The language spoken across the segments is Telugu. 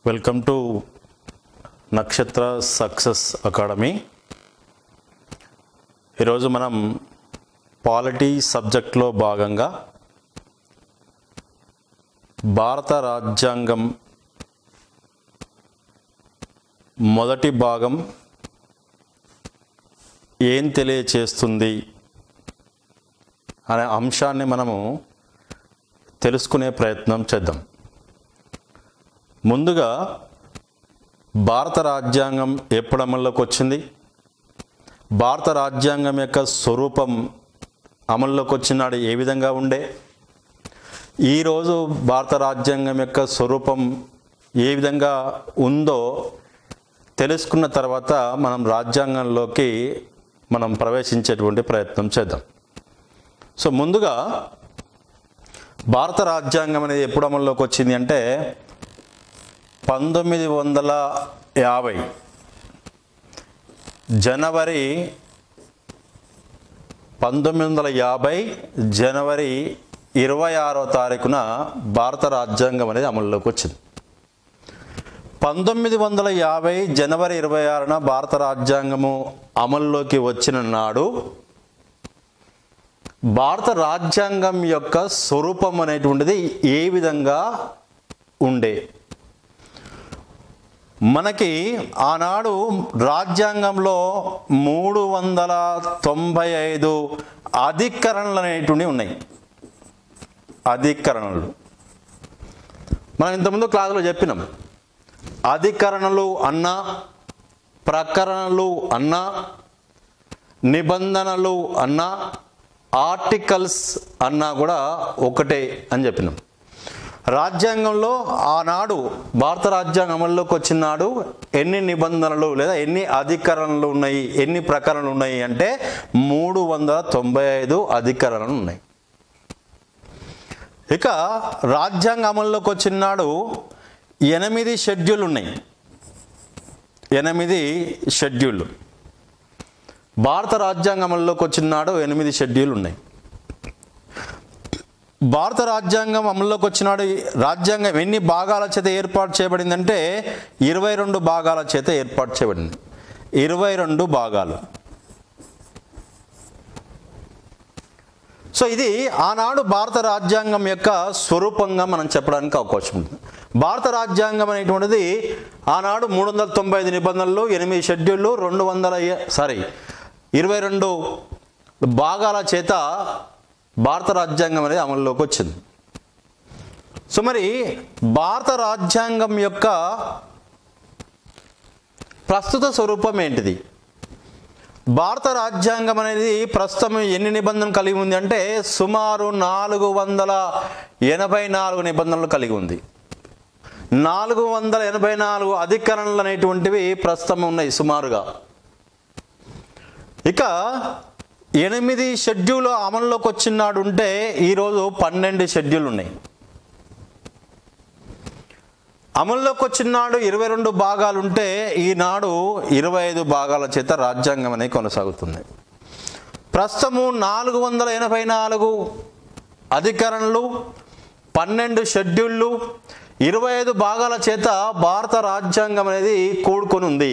welcome to Nakshatra success academy ఈరోజు మనం పాలిటీ సబ్జెక్ట్లో భాగంగా భారత రాజ్యాంగం మొదటి భాగం ఏం తెలియచేస్తుంది అనే అంశాన్ని మనము తెలుసుకునే ప్రయత్నం చేద్దాం ముందుగా భారత రాజ్యాంగం ఎప్పుడు అమల్లోకి వచ్చింది భారత రాజ్యాంగం యొక్క స్వరూపం అమల్లోకి వచ్చినాడు ఏ విధంగా ఉండే ఈరోజు భారత రాజ్యాంగం యొక్క స్వరూపం ఏ విధంగా ఉందో తెలుసుకున్న తర్వాత మనం రాజ్యాంగంలోకి మనం ప్రవేశించేటువంటి ప్రయత్నం చేద్దాం సో ముందుగా భారత రాజ్యాంగం అనేది ఎప్పుడు అమల్లోకి వచ్చింది అంటే పంతొమ్మిది వందల యాభై జనవరి పంతొమ్మిది వందల యాభై జనవరి ఇరవై ఆరో తారీఖున భారత రాజ్యాంగం అనేది అమల్లోకి వచ్చింది పంతొమ్మిది వందల యాభై జనవరి ఇరవై ఆరున భారత రాజ్యాంగము అమల్లోకి వచ్చిన నాడు భారత రాజ్యాంగం యొక్క స్వరూపం అనేటువంటిది ఏ విధంగా ఉండే మనకి ఆనాడు రాజ్యాంగంలో మూడు వందల తొంభై ఐదు అధికరణలు అనేటువంటివి ఉన్నాయి అధికరణలు మనం ఇంతకుముందు క్లాసులో చెప్పినాం అధికరణలు అన్నా ప్రకరణలు అన్నా నిబంధనలు అన్నా ఆర్టికల్స్ అన్నా కూడా ఒకటే అని చెప్పినాం రాజ్యాంగంలో ఆనాడు భారత రాజ్యాంగం అమల్లోకి వచ్చినాడు ఎన్ని నిబంధనలు లేదా ఎన్ని అధికరణలు ఉన్నాయి ఎన్ని ప్రకరణలు ఉన్నాయి అంటే మూడు వందల తొంభై ఐదు అధికరణలు ఉన్నాయి ఇక రాజ్యాంగ అమల్లోకి వచ్చినాడు ఎనిమిది షెడ్యూల్ ఉన్నాయి ఎనిమిది షెడ్యూళ్ళు భారత రాజ్యాంగం అమల్లోకి వచ్చినాడు ఎనిమిది షెడ్యూల్ ఉన్నాయి భారత రాజ్యాంగం అమల్లోకి వచ్చినాడు ఈ రాజ్యాంగం ఎన్ని భాగాల చేత ఏర్పాటు చేయబడిందంటే ఇరవై రెండు భాగాల చేత ఏర్పాటు చేయబడింది ఇరవై రెండు భాగాలు సో ఇది ఆనాడు భారత రాజ్యాంగం యొక్క స్వరూపంగా మనం చెప్పడానికి అవకాశం ఉంది భారత రాజ్యాంగం అనేటువంటిది ఆనాడు మూడు వందల తొంభై ఐదు నిబంధనలు ఎనిమిది షెడ్యూళ్ళు రెండు వందల సారీ ఇరవై రెండు భాగాల చేత భారత రాజ్యాంగం అనేది అమల్లోకి వచ్చింది సో మరి భారత రాజ్యాంగం యొక్క ప్రస్తుత స్వరూపం ఏంటిది భారత రాజ్యాంగం అనేది ప్రస్తుతం ఎన్ని నిబంధనలు కలిగి ఉంది అంటే సుమారు నాలుగు వందల ఎనభై నాలుగు నిబంధనలు కలిగి ఉంది నాలుగు వందల ఎనభై నాలుగు అధికరణలు అనేటువంటివి ప్రస్తుతం ఉన్నాయి సుమారుగా ఇక ఎనిమిది షెడ్యూల్ అమల్లోకి వచ్చినాడు ఉంటే ఈరోజు పన్నెండు షెడ్యూల్ ఉన్నాయి అమల్లోకి వచ్చినాడు ఇరవై రెండు భాగాలు ఉంటే ఈనాడు ఇరవై ఐదు భాగాల చేత రాజ్యాంగం అనేది కొనసాగుతుంది ప్రస్తుతము నాలుగు వందల ఎనభై నాలుగు అధికరణలు పన్నెండు షెడ్యూళ్ళు ఇరవై ఐదు భాగాల చేత భారత రాజ్యాంగం అనేది కూడుకొని ఉంది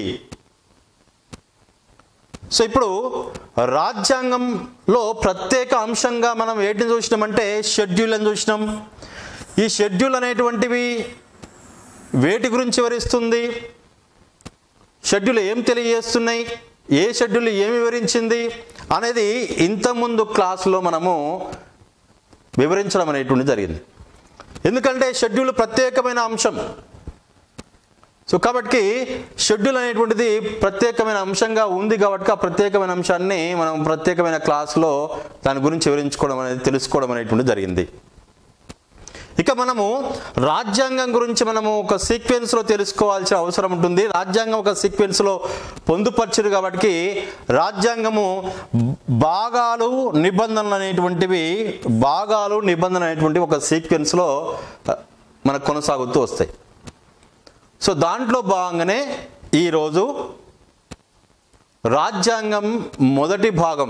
సో ఇప్పుడు రాజ్యాంగంలో ప్రత్యేక అంశంగా మనం ఏంటిని చూసినామంటే షెడ్యూల్ అని చూసినాం ఈ షెడ్యూల్ అనేటువంటివి వేటి గురించి వివరిస్తుంది షెడ్యూల్ ఏం తెలియజేస్తున్నాయి ఏ షెడ్యూల్ ఏమి వివరించింది అనేది ఇంతకుముందు క్లాసులో మనము వివరించడం అనేటువంటి జరిగింది ఎందుకంటే షెడ్యూల్ ప్రత్యేకమైన అంశం సో కాబట్టి షెడ్యూల్ అనేటువంటిది ప్రత్యేకమైన అంశంగా ఉంది కాబట్టి ఆ ప్రత్యేకమైన అంశాన్ని మనం ప్రత్యేకమైన క్లాస్లో దాని గురించి వివరించుకోవడం అనేది తెలుసుకోవడం అనేటువంటి జరిగింది ఇక మనము రాజ్యాంగం గురించి మనము ఒక సీక్వెన్స్లో తెలుసుకోవాల్సిన అవసరం ఉంటుంది రాజ్యాంగం ఒక సీక్వెన్స్లో పొందుపరచరు కాబట్టి రాజ్యాంగము భాగాలు నిబంధనలు అనేటువంటివి భాగాలు నిబంధనలు అనేటువంటివి ఒక సీక్వెన్స్లో మనకు కొనసాగుతూ వస్తాయి సో దాంట్లో భాగంగానే ఈరోజు రాజ్యాంగం మొదటి భాగం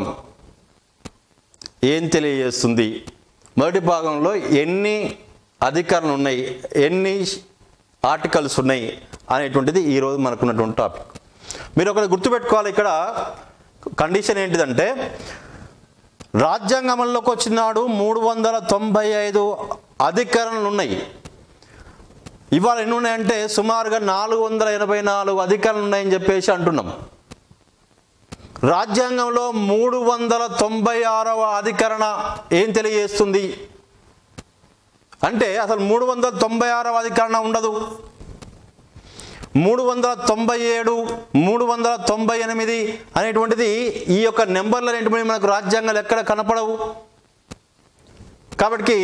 ఏం తెలియజేస్తుంది మొదటి భాగంలో ఎన్ని అధికారులు ఉన్నాయి ఎన్ని ఆర్టికల్స్ ఉన్నాయి అనేటువంటిది ఈరోజు మనకున్నటువంటి టాపిక్ మీరు ఒకటి గుర్తుపెట్టుకోవాలి ఇక్కడ కండిషన్ ఏంటిదంటే రాజ్యాంగ అమల్లోకి వచ్చినాడు మూడు వందల తొంభై ఐదు అధికరణలు ఉన్నాయి ఇవాళ ఎన్ని ఉన్నాయంటే సుమారుగా నాలుగు వందల ఎనభై నాలుగు అధికారులు ఉన్నాయని చెప్పేసి అంటున్నాం రాజ్యాంగంలో మూడు వందల తొంభై ఆరవ అధికరణ ఏం తెలియజేస్తుంది అంటే అసలు మూడు వందల తొంభై ఆరవ అధికరణ ఉండదు మూడు వందల తొంభై ఏడు మూడు వందల తొంభై ఎనిమిది అనేటువంటిది ఈ యొక్క నెంబర్లు అనేటువంటి మనకు రాజ్యాంగాలు ఎక్కడ కనపడవు కాబట్టి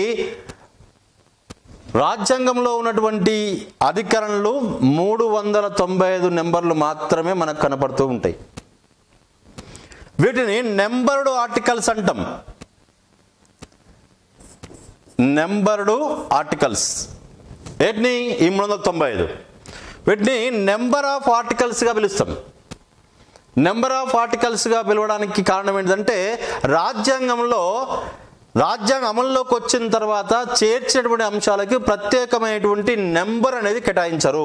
రాజ్యాంగంలో ఉన్నటువంటి అధికరణలు మూడు వందల తొంభై ఐదు నెంబర్లు మాత్రమే మనకు కనపడుతూ ఉంటాయి వీటిని నెంబర్డ్ ఆర్టికల్స్ అంటాం నెంబర్డు ఆర్టికల్స్ వీటిని ఈ మూడు వందల తొంభై ఐదు వీటిని నెంబర్ ఆఫ్ ఆర్టికల్స్గా పిలుస్తాం నెంబర్ ఆఫ్ ఆర్టికల్స్గా పిలవడానికి కారణం ఏంటంటే రాజ్యాంగంలో రాజ్యాంగం అమల్లోకి వచ్చిన తర్వాత చేర్చినటువంటి అంశాలకి ప్రత్యేకమైనటువంటి నెంబర్ అనేది కేటాయించరు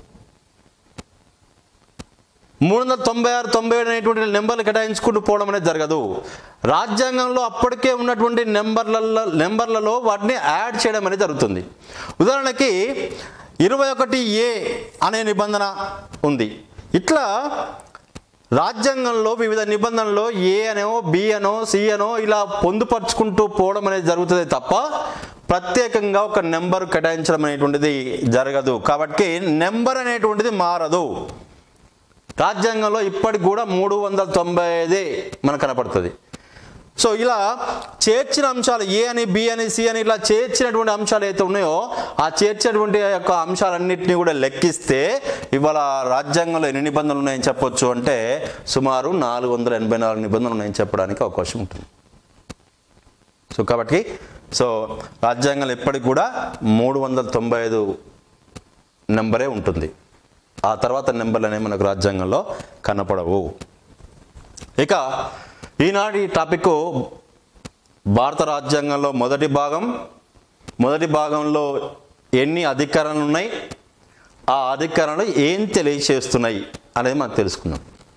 మూడు వందల తొంభై ఆరు తొంభై ఏడు అనేటువంటి నెంబర్లు కేటాయించుకుంటూ పోవడం అనేది జరగదు రాజ్యాంగంలో అప్పటికే ఉన్నటువంటి నెంబర్లలో నెంబర్లలో వాటిని యాడ్ చేయడం అనేది జరుగుతుంది ఉదాహరణకి ఇరవై ఒకటి ఏ అనే నిబంధన ఉంది ఇట్లా రాజ్యాంగంలో వివిధ నిబంధనల్లో ఏ అనో బి అనో సి అనో ఇలా పొందుపరుచుకుంటూ పోవడం అనేది జరుగుతుంది తప్ప ప్రత్యేకంగా ఒక నెంబర్ కేటాయించడం అనేటువంటిది జరగదు కాబట్టి నెంబర్ అనేటువంటిది మారదు రాజ్యాంగంలో ఇప్పటికి కూడా మూడు వందల తొంభై ఐదే మనకు కనపడుతుంది సో ఇలా చేర్చిన అంశాలు ఏ అని బి అని సి అని ఇలా చేర్చినటువంటి అంశాలు అయితే ఉన్నాయో ఆ చేర్చినటువంటి యొక్క అంశాలన్నింటినీ కూడా లెక్కిస్తే ఇవాళ రాజ్యాంగంలో ఎన్ని నిబంధనలు ఉన్నాయని చెప్పొచ్చు అంటే సుమారు నాలుగు వందల ఎనభై నాలుగు నిబంధనలు ఉన్నాయని చెప్పడానికి అవకాశం ఉంటుంది సో కాబట్టి సో రాజ్యాంగంలో ఎప్పటికి కూడా మూడు వందల తొంభై ఐదు నెంబరే ఉంటుంది ఆ తర్వాత నెంబర్లు అనేవి మనకు రాజ్యాంగంలో కనపడవు ఇక ఈనాటి టాపిక్ భారత రాజ్యాంగంలో మొదటి భాగం మొదటి భాగంలో ఎన్ని అధికారాలు ఉన్నాయి ఆ అధికారాలు ఏం తెలియచేస్తున్నాయి అనేది మనం తెలుసుకుందాం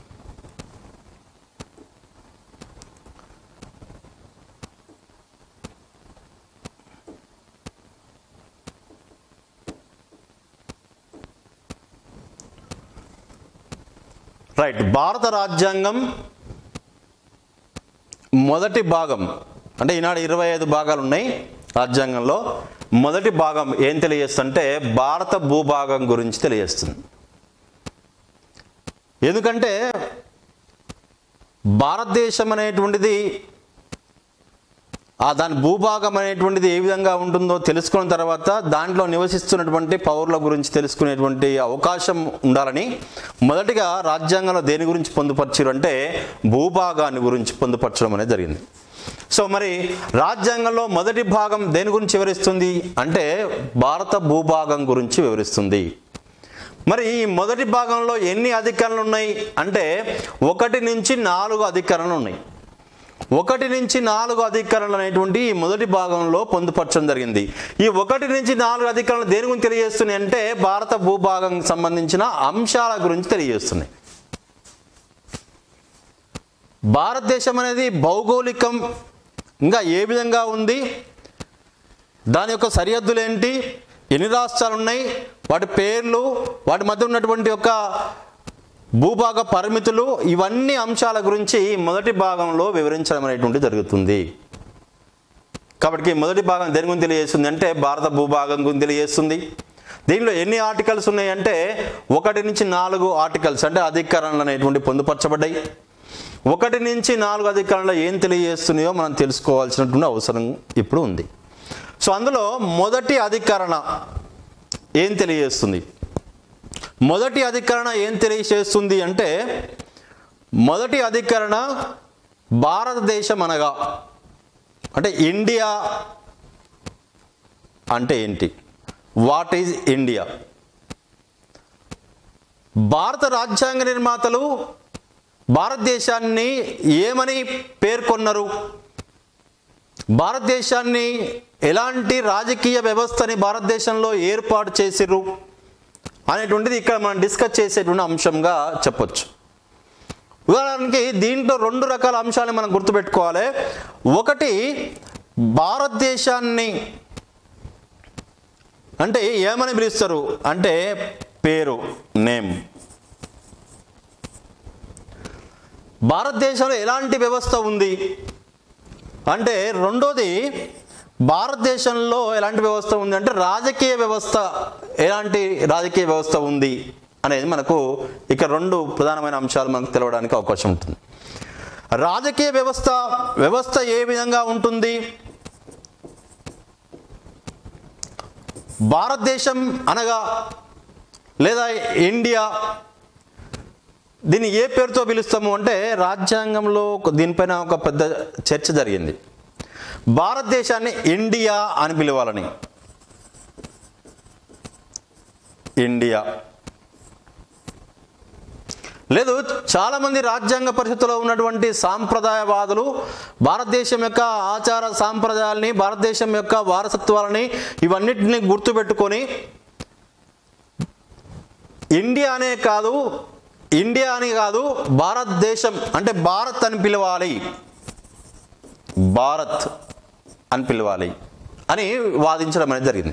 రైట్ భారత రాజ్యాంగం మొదటి భాగం అంటే ఈనాడు ఇరవై ఐదు భాగాలు ఉన్నాయి రాజ్యాంగంలో మొదటి భాగం ఏం తెలియజేస్తుంటే భారత భూభాగం గురించి తెలియజేస్తుంది ఎందుకంటే భారతదేశం అనేటువంటిది ఆ దాని భూభాగం అనేటువంటిది ఏ విధంగా ఉంటుందో తెలుసుకున్న తర్వాత దాంట్లో నివసిస్తున్నటువంటి పౌరుల గురించి తెలుసుకునేటువంటి అవకాశం ఉండాలని మొదటిగా రాజ్యాంగంలో దేని గురించి పొందుపరిచారు అంటే భూభాగాన్ని గురించి పొందుపరచడం అనేది జరిగింది సో మరి రాజ్యాంగంలో మొదటి భాగం దేని గురించి వివరిస్తుంది అంటే భారత భూభాగం గురించి వివరిస్తుంది మరి ఈ మొదటి భాగంలో ఎన్ని అధికారులు ఉన్నాయి అంటే ఒకటి నుంచి నాలుగు అధికారులు ఉన్నాయి ఒకటి నుంచి నాలుగు అధికారులు అనేటువంటి ఈ మొదటి భాగంలో పొందుపరచడం జరిగింది ఈ ఒకటి నుంచి నాలుగు అధికారులు దేని గురించి తెలియజేస్తున్నాయి అంటే భారత భూభాగం సంబంధించిన అంశాల గురించి తెలియజేస్తున్నాయి భారతదేశం అనేది భౌగోళికం ఇంకా ఏ విధంగా ఉంది దాని యొక్క సరిహద్దులు ఏంటి ఎన్ని రాష్ట్రాలు ఉన్నాయి వాటి పేర్లు వాటి మధ్య ఉన్నటువంటి యొక్క భూభాగ పరిమితులు ఇవన్నీ అంశాల గురించి మొదటి భాగంలో వివరించడం అనేటువంటి జరుగుతుంది కాబట్టి మొదటి భాగం దేని గురించి తెలియజేస్తుంది అంటే భారత భూభాగం గురించి తెలియజేస్తుంది దీనిలో ఎన్ని ఆర్టికల్స్ ఉన్నాయంటే ఒకటి నుంచి నాలుగు ఆర్టికల్స్ అంటే అధికరణలు అనేటువంటి పొందుపరచబడ్డాయి ఒకటి నుంచి నాలుగు అధికారంలో ఏం తెలియజేస్తున్నాయో మనం తెలుసుకోవాల్సినటువంటి అవసరం ఇప్పుడు ఉంది సో అందులో మొదటి అధికరణ ఏం తెలియజేస్తుంది మొదటి అధికరణ ఏం తెలియజేస్తుంది అంటే మొదటి అధికరణ భారతదేశం అనగా అంటే ఇండియా అంటే ఏంటి వాట్ ఈజ్ ఇండియా భారత రాజ్యాంగ నిర్మాతలు భారతదేశాన్ని ఏమని పేర్కొన్నారు భారతదేశాన్ని ఎలాంటి రాజకీయ వ్యవస్థని భారతదేశంలో ఏర్పాటు చేసిర్రు అనేటువంటిది ఇక్కడ మనం డిస్కస్ చేసేటువంటి అంశంగా చెప్పొచ్చు ఉదాహరణకి దీంట్లో రెండు రకాల అంశాలను మనం గుర్తుపెట్టుకోవాలి ఒకటి భారతదేశాన్ని అంటే ఏమని పిలుస్తారు అంటే పేరు నేమ్ భారతదేశంలో ఎలాంటి వ్యవస్థ ఉంది అంటే రెండోది భారతదేశంలో ఎలాంటి వ్యవస్థ ఉంది అంటే రాజకీయ వ్యవస్థ ఎలాంటి రాజకీయ వ్యవస్థ ఉంది అనేది మనకు ఇక్కడ రెండు ప్రధానమైన అంశాలు మనకు తెలవడానికి అవకాశం ఉంటుంది రాజకీయ వ్యవస్థ వ్యవస్థ ఏ విధంగా ఉంటుంది భారతదేశం అనగా లేదా ఇండియా దీన్ని ఏ పేరుతో పిలుస్తాము అంటే రాజ్యాంగంలో ఒక- దీనిపైన ఒక పెద్ద చర్చ జరిగింది భారతదేశాన్ని ఇండియా అని పిలవాలని ఇండియా లేదు చాలామంది రాజ్యాంగ పరిషత్తులో ఉన్నటువంటి సాంప్రదాయవాదులు భారతదేశం యొక్క ఆచార సాంప్రదాయాల్ని భారతదేశం యొక్క వారసత్వాలని ఇవన్నిటిని గుర్తుపెట్టుకొని ఇండియా అనే కాదు ఇండియా అని కాదు భారతదేశం అంటే భారత్ అని పిలవాలి భారత్ అని పిలవాలి అని వాదించడం అనేది జరిగింది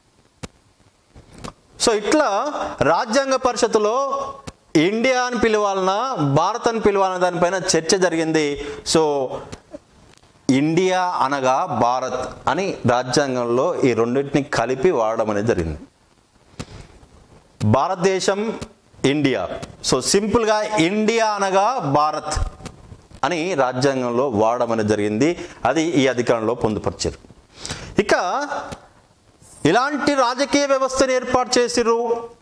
సో ఇట్లా రాజ్యాంగ పరిషత్తులో ఇండియా అని పిలవాలన్నా భారత్ అని పిలవాలన్న దానిపైన చర్చ జరిగింది సో ఇండియా అనగా భారత్ అని రాజ్యాంగంలో ఈ రెండింటిని కలిపి వాడడం అనేది జరిగింది భారతదేశం ఇండియా సో సింపుల్గా ఇండియా అనగా భారత్ అని రాజ్యాంగంలో వాడడం అనేది జరిగింది అది ఈ అధికారంలో పొందుపరిచారు ఇక ఇలాంటి రాజకీయ వ్యవస్థను ఏర్పాటు చేసిర్రు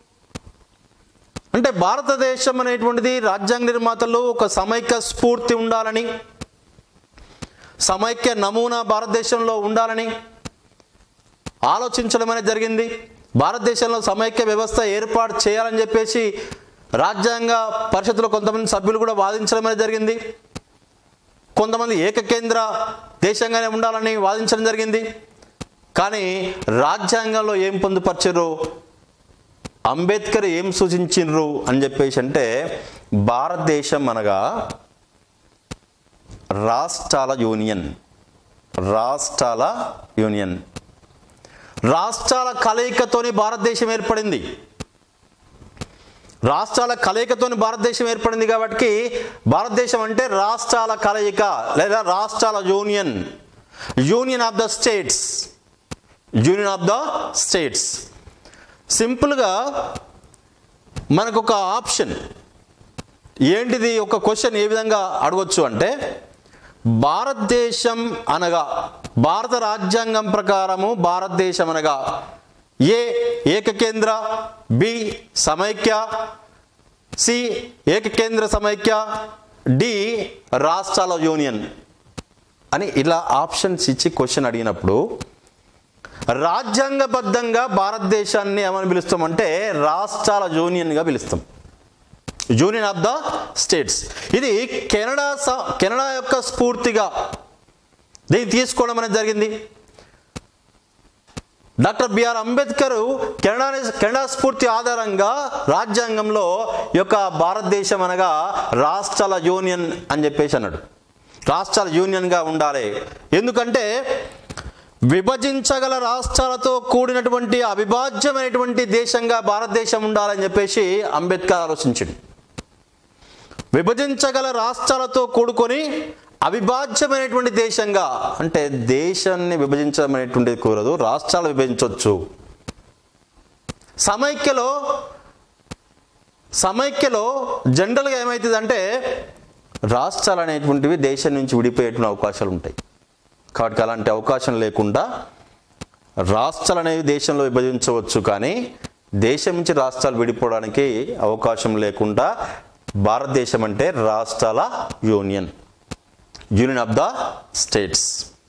అంటే భారతదేశం అనేటువంటిది రాజ్యాంగ నిర్మాతలు ఒక సమైక్య స్ఫూర్తి ఉండాలని సమైక్య నమూనా భారతదేశంలో ఉండాలని ఆలోచించడం అనేది జరిగింది భారతదేశంలో సమైక్య వ్యవస్థ ఏర్పాటు చేయాలని చెప్పేసి రాజ్యాంగ పరిషత్తులో కొంతమంది సభ్యులు కూడా వాదించడం అనేది జరిగింది కొంతమంది ఏకకేంద్ర దేశంగానే ఉండాలని వాదించడం జరిగింది కానీ రాజ్యాంగంలో ఏం పొందుపరిచారు అంబేద్కర్ ఏం సూచించిండ్రు అని చెప్పేసి అంటే భారతదేశం అనగా రాష్ట్రాల యూనియన్ రాష్ట్రాల యూనియన్ రాష్ట్రాల కలయికతోని భారతదేశం ఏర్పడింది రాష్ట్రాల కలయికతోని భారతదేశం ఏర్పడింది కాబట్టి భారతదేశం అంటే రాష్ట్రాల కలయిక లేదా రాష్ట్రాల union union of the states union of the states సింపుల్గా మనకు ఒక ఆప్షన్ ఏంటిది ఒక క్వశ్చన్ ఏ విధంగా అడగొచ్చు అంటే భారతదేశం అనగా భారత రాజ్యాంగం ప్రకారము భారతదేశం అనగా ఏ ఏకకేంద్ర బి సమైక్య సి ఏకకేంద్ర సమైక్య డి రాష్ట్రాల యూనియన్ అని ఇలా ఆప్షన్స్ ఇచ్చి క్వశ్చన్ అడిగినప్పుడు రాజ్యాంగబద్ధంగా భారతదేశాన్ని ఏమని పిలుస్తామంటే రాష్ట్రాల యూనియన్గా పిలుస్తాం యూనియన్ ఆఫ్ ద స్టేట్స్ ఇది కెనడా స- కెనడా యొక్క స్ఫూర్తిగా దీన్ని తీసుకోవడం అనేది జరిగింది doctor BR Ambedkar Canada Canada స్ఫూర్తి ఆధారంగా రాజ్యాంగంలో ఈ యొక్క భారతదేశం అనగా రాష్ట్రాల యూనియన్ అని చెప్పేసి అన్నాడు రాష్ట్రాల యూనియన్గా ఉండాలి ఎందుకంటే విభజించగల రాష్ట్రాలతో కూడినటువంటి అవిభాజ్యమైనటువంటి దేశంగా భారతదేశం ఉండాలని చెప్పేసి అంబేద్కర్ ఆలోచించాడు విభజించగల రాష్ట్రాలతో కూడుకొని అవిభాజ్యమైనటువంటి దేశంగా అంటే దేశాన్ని విభజించడం అనేటువంటిది కూరదు రాష్ట్రాలు విభజించవచ్చు సమైక్యలో సమైక్యలో జనరల్గా ఏమవుతుందంటే రాష్ట్రాలు అనేటువంటివి దేశం నుంచి విడిపోయేటువంటి అవకాశాలు ఉంటాయి కాబట్టి అలాంటి అవకాశం లేకుండా రాష్ట్రాలు అనేవి దేశంలో విభజించవచ్చు కానీ దేశం నుంచి రాష్ట్రాలు విడిపోవడానికి అవకాశం లేకుండా భారతదేశం అంటే రాష్ట్రాల union union of the states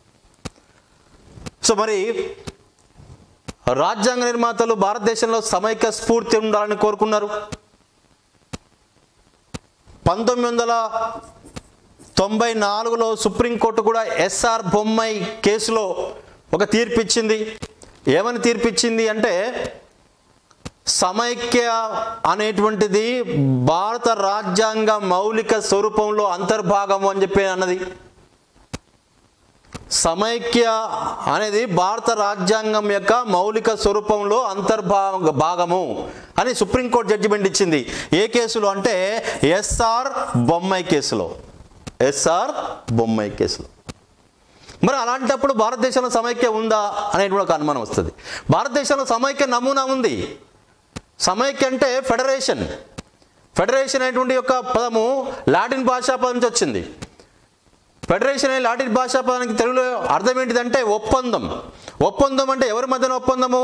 so మరి రాజ్యాంగ నిర్మాతలు భారతదేశంలో సమైక్య స్ఫూర్తి ఉండాలని కోరుకున్నారు పంతొమ్మిది వందల తొంభై నాలుగులో సుప్రీంకోర్టు కూడా ఎస్ఆర్ బొమ్మాయి కేసులో ఒక తీర్పు ఇచ్చింది ఏమని తీర్పు ఇచ్చింది అంటే సమైక్య అనేటువంటిది భారత రాజ్యాంగ మౌలిక స్వరూపంలో అంతర్భాగము అని చెప్పి అన్నది సమైక్య అనేది భారత రాజ్యాంగం యొక్క మౌలిక స్వరూపంలో అంతర్భాగ భాగము అని సుప్రీంకోర్టు జడ్జిమెంట్ ఇచ్చింది ఏ కేసులో అంటే ఎస్ఆర్ బొమ్మాయి కేసులో ఎస్ఆర్ బొమ్మాయి కేసులో మరి అలాంటప్పుడు భారతదేశంలో సమైక్య ఉందా అనేటువంటి ఒక అనుమానం వస్తుంది భారతదేశంలో సమైక్య నమూనా ఉంది సమైక్య అంటే ఫెడరేషన్ ఫెడరేషన్ అనేటువంటి యొక్క పదము లాటిన్ భాషా పదం నుంచి వచ్చింది ఫెడరేషన్ అనే లాటిన్ భాషా పదానికి తెలుగులో అర్థం ఏంటిదంటే ఒప్పందం ఒప్పందం అంటే ఎవరి మధ్యన ఒప్పందము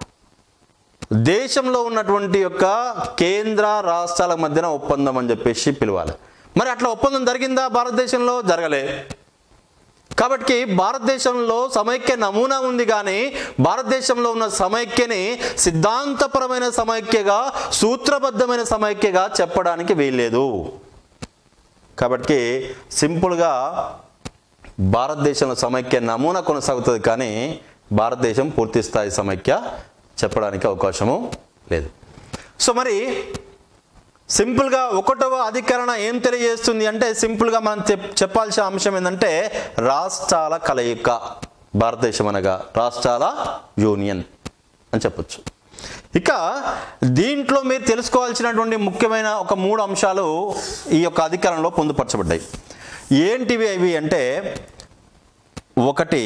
దేశంలో ఉన్నటువంటి యొక్క కేంద్ర రాష్ట్రాల మధ్యన ఒప్పందం అని చెప్పేసి పిలవాలి మరి అట్లా ఒప్పందం జరిగిందా భారతదేశంలో జరగలే కాబట్టి భారతదేశంలో సమైక్య నమూనా ఉంది కానీ భారతదేశంలో ఉన్న సమైక్యని సిద్ధాంతపరమైన సమైక్యగా సూత్రబద్ధమైన సమైక్యగా చెప్పడానికి వీల్లేదు కాబట్టి సింపుల్గా భారతదేశంలో సమైక్య నమూనా కొనసాగుతుంది కానీ భారతదేశం పూర్తి స్థాయి సమైక్య చెప్పడానికి అవకాశము లేదు సో మరి సింపుల్గా ఒకటవ అధికరణ ఏం తెలియజేస్తుంది అంటే సింపుల్గా మనం చెప్- చెప్పాల్సిన అంశం ఏంటంటే రాష్ట్రాల కలయిక భారతదేశం అనగా రాష్ట్రాల యూనియన్ అని చెప్పొచ్చు ఇక దీంట్లో మీరు తెలుసుకోవాల్సినటువంటి ముఖ్యమైన ఒక మూడు అంశాలు ఈ యొక్క అధికారంలో పొందుపరచబడ్డాయి ఏంటివి అవి అంటే ఒకటి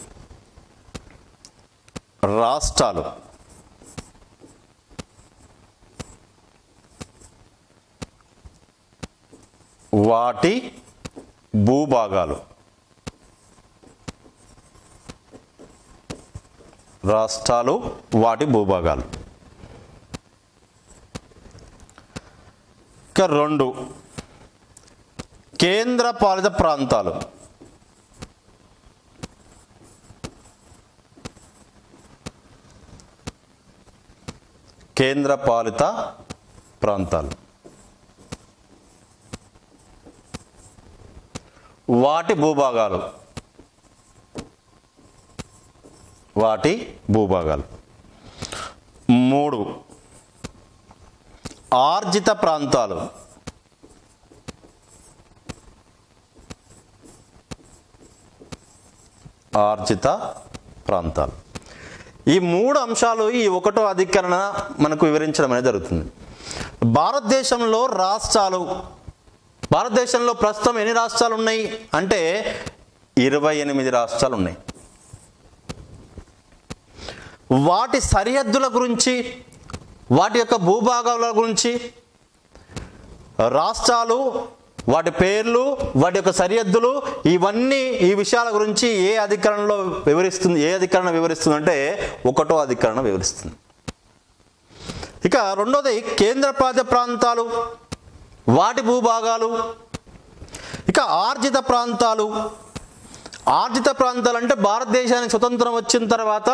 రాష్ట్రాలు వాటి భూభాగాలు రాష్ట్రాలు వాటి భూభాగాలు ఇక రెండు కేంద్ర పాలిత ప్రాంతాలు కేంద్ర పాలిత ప్రాంతాలు వాటి భూభాగాలు వాటి భూభాగాలు మూడు ఆర్జిత ప్రాంతాలు ఆర్జిత ప్రాంతాలు ఈ మూడు అంశాలు ఈ ఒకటో అధికరణ మనకు వివరించడం అనేది జరుగుతుంది భారతదేశంలో రాష్ట్రాలు భారతదేశంలో ప్రస్తుతం ఎన్ని రాష్ట్రాలు ఉన్నాయి అంటే ఇరవై ఎనిమిది రాష్ట్రాలు ఉన్నాయి వాటి సరిహద్దుల గురించి వాటి యొక్క భూభాగాల గురించి రాష్ట్రాలు వాటి పేర్లు వాటి యొక్క సరిహద్దులు ఇవన్నీ ఈ విషయాల గురించి ఏ అధికరణలో వివరిస్తుంది ఏ అధికరణ వివరిస్తుంది అంటే ఒకటో అధికరణ వివరిస్తుంది ఇక రెండోది కేంద్రపాలిత ప్రాంతాలు వాటి భూభాగాలు ఇక ఆర్జిత ప్రాంతాలు ఆర్జిత ప్రాంతాలు అంటే భారతదేశానికి స్వతంత్రం వచ్చిన తర్వాత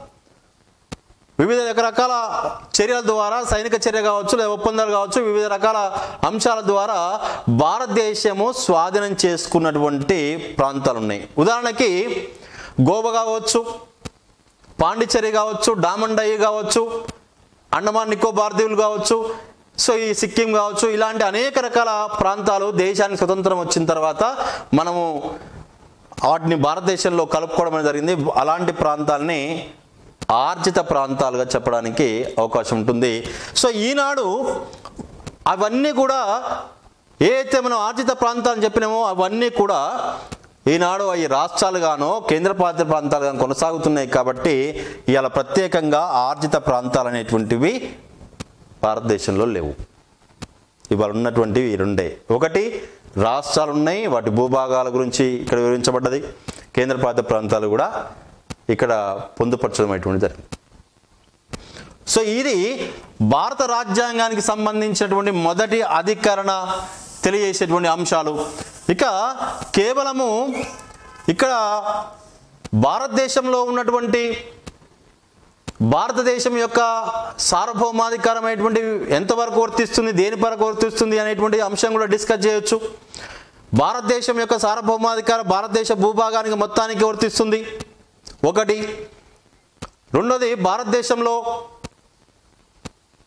వివిధ రకరకాల చర్యల ద్వారా సైనిక చర్య కావచ్చు లేదా ఒప్పందాలు కావచ్చు వివిధ రకాల అంశాల ద్వారా భారతదేశము స్వాధీనం చేసుకున్నటువంటి ప్రాంతాలు ఉన్నాయి ఉదాహరణకి గోవా కావచ్చు పాండిచ్చేరి కావచ్చు డామండయి కావచ్చు అండమాన్ నికోబార్ దీవులు కావచ్చు సో ఈ సిక్కిం కావచ్చు ఇలాంటి అనేక రకాల ప్రాంతాలు దేశానికి స్వతంత్రం వచ్చిన తర్వాత మనము వాటిని భారతదేశంలో కలుపుకోవడం అనేది జరిగింది అలాంటి ప్రాంతాలని ఆర్జిత ప్రాంతాలుగా చెప్పడానికి అవకాశం ఉంటుంది సో ఈనాడు అవన్నీ కూడా ఏ అయితే మనం ఆర్జిత ప్రాంతాలు చెప్పినామో అవన్నీ కూడా ఈనాడు అవి రాష్ట్రాలుగానో కేంద్రపాలిత ప్రాంతాలుగానో కొనసాగుతున్నాయి కాబట్టి ఇవాళ ప్రత్యేకంగా ఆర్జిత ప్రాంతాలు అనేటువంటివి భారతదేశంలో లేవు ఇవాళ ఉన్నటువంటివి ఈ రెండే ఒకటి రాష్ట్రాలు ఉన్నాయి వాటి భూభాగాల గురించి ఇక్కడ వివరించబడ్డది కేంద్రపాలిత ప్రాంతాలు కూడా ఇక్కడ పొందుపరచడం అటువంటి జరిగింది సో ఇది భారత రాజ్యాంగానికి సంబంధించినటువంటి మొదటి అధికరణ తెలియజేసేటువంటి అంశాలు ఇక కేవలము ఇక్కడ భారతదేశంలో ఉన్నటువంటి భారతదేశం యొక్క సార్వభౌమాధికారమైనటువంటి ఎంతవరకు వర్తిస్తుంది దేని వరకు వర్తిస్తుంది అనేటువంటి అంశం కూడా డిస్కస్ చేయొచ్చు భారతదేశం యొక్క సార్వభౌమాధికారం భారతదేశ భూభాగానికి మొత్తానికి వర్తిస్తుంది ఒకటి రెండోది భారతదేశంలో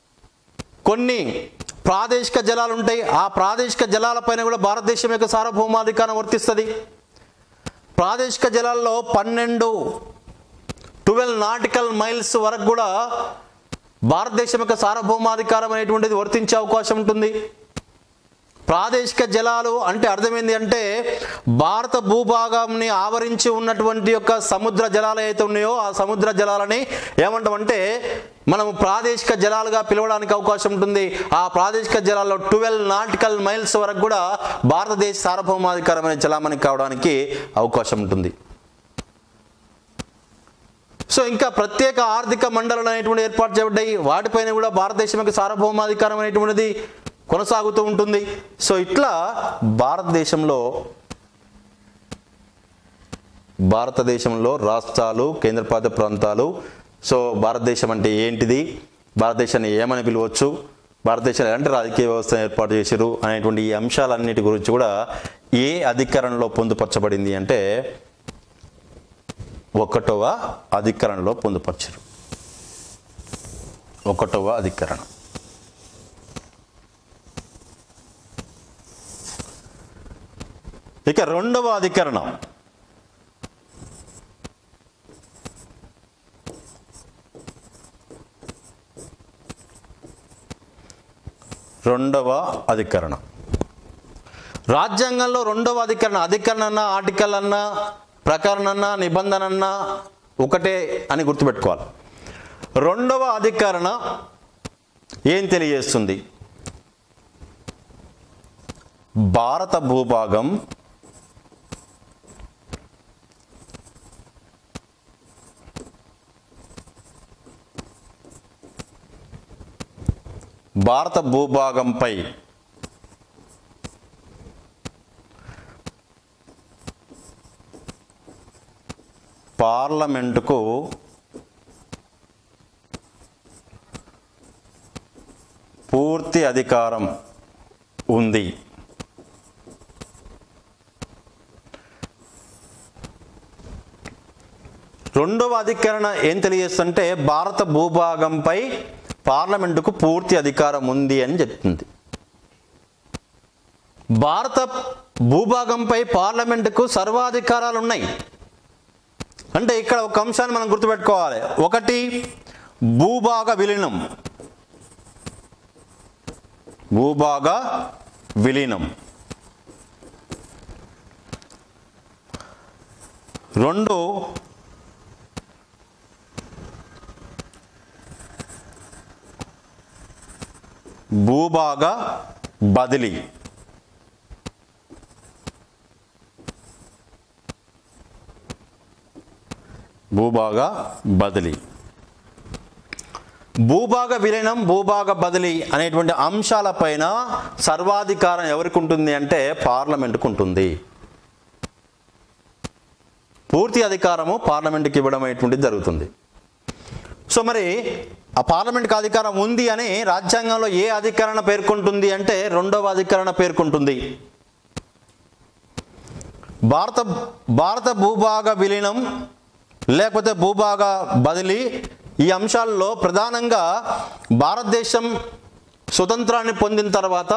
కొన్ని ప్రాదేశిక జలాలు ఉంటాయి ఆ ప్రాదేశిక జలాలపైన కూడా భారతదేశం యొక్క సార్వభౌమాధికారం వర్తిస్తుంది ప్రాదేశిక జలాల్లో పన్నెండు ట్వెల్వ్ నాటికల్ మైల్స్ వరకు కూడా భారతదేశం యొక్క సార్వభౌమాధికారం అనేటువంటిది వర్తించే అవకాశం ఉంటుంది ప్రాదేశిక జలాలు అంటే అర్థమైంది అంటే భారత భూభాగంని ఆవరించి ఉన్నటువంటి యొక్క సముద్ర జలాలు అయితే ఉన్నాయో ఆ సముద్ర జలాలని ఏమంటామంటే మనం ప్రాదేశిక జలాలుగా పిలవడానికి అవకాశం ఉంటుంది ఆ ప్రాదేశిక జలాల్లో ట్వెల్వ్ నాటికల్ మైల్స్ వరకు కూడా భారతదేశ సార్వభౌమాధికారమైన జలామణి కావడానికి అవకాశం ఉంటుంది సో ఇంకా ప్రత్యేక ఆర్థిక మండలాలు అనేటువంటి ఏర్పాటు చేయబడ్డాయి వాటిపైన కూడా భారతదేశం యొక్క సార్వభౌమాధికారం అనేటువంటిది కొనసాగుతూ ఉంటుంది సో ఇట్లా భారతదేశంలో భారతదేశంలో రాష్ట్రాలు కేంద్రపాలిత ప్రాంతాలు సో భారతదేశం అంటే ఏంటిది భారతదేశాన్ని ఏమని పిలవచ్చు భారతదేశంలో ఎలాంటి రాజకీయ వ్యవస్థను ఏర్పాటు చేశారు అనేటువంటి ఈ అంశాలన్నిటి గురించి కూడా ఏ అధికరణలో పొందుపరచబడింది అంటే ఒకటవ అధికరణలో పొందుపరచరు ఒకటవ అధికరణ ఇక రెండవ అధికరణం రెండవ అధికరణం రాజ్యాంగంలో రెండవ అధికరణ అధికరణ అన్నా ఆర్టికల్ అన్నా ప్రకరణ అన్నా నిబంధన అన్నా ఒకటే అని గుర్తుపెట్టుకోవాలి రెండవ అధికరణ ఏం తెలియజేస్తుంది భారత భూభాగం భారత భూభాగంపై పార్లమెంటుకు పూర్తి అధికారం ఉంది రెండవ అధికరణ ఏం తెలియజేస్తుంటే భారత భూభాగంపై పార్లమెంటుకు పూర్తి అధికారం ఉంది అని చెప్తుంది భారత భూభాగంపై పార్లమెంటుకు సర్వాధికారాలు ఉన్నాయి అంటే ఇక్కడ ఒక అంశాన్ని మనం గుర్తుపెట్టుకోవాలి ఒకటి భూభాగ విలీనం భూభాగ విలీనం రెండు భూభాగ బదిలీ భూభాగ బదిలీ భూభాగ విలీనం భూభాగ బదిలీ అనేటువంటి అంశాలపైన సర్వాధికారం ఎవరికి ఉంటుంది అంటే పార్లమెంటుకు ఉంటుంది పూర్తి అధికారము పార్లమెంటుకి ఇవ్వడం అనేటువంటిది జరుగుతుంది సో మరి ఆ పార్లమెంట్కి అధికారం ఉంది అని రాజ్యాంగంలో ఏ అధికరణ పేర్కొంటుంది అంటే రెండవ అధికరణ పేర్కొంటుంది భారత భారత భూభాగ విలీనం లేకపోతే భూభాగ బదిలీ ఈ అంశాల్లో ప్రధానంగా భారతదేశం స్వతంత్రాన్ని పొందిన తర్వాత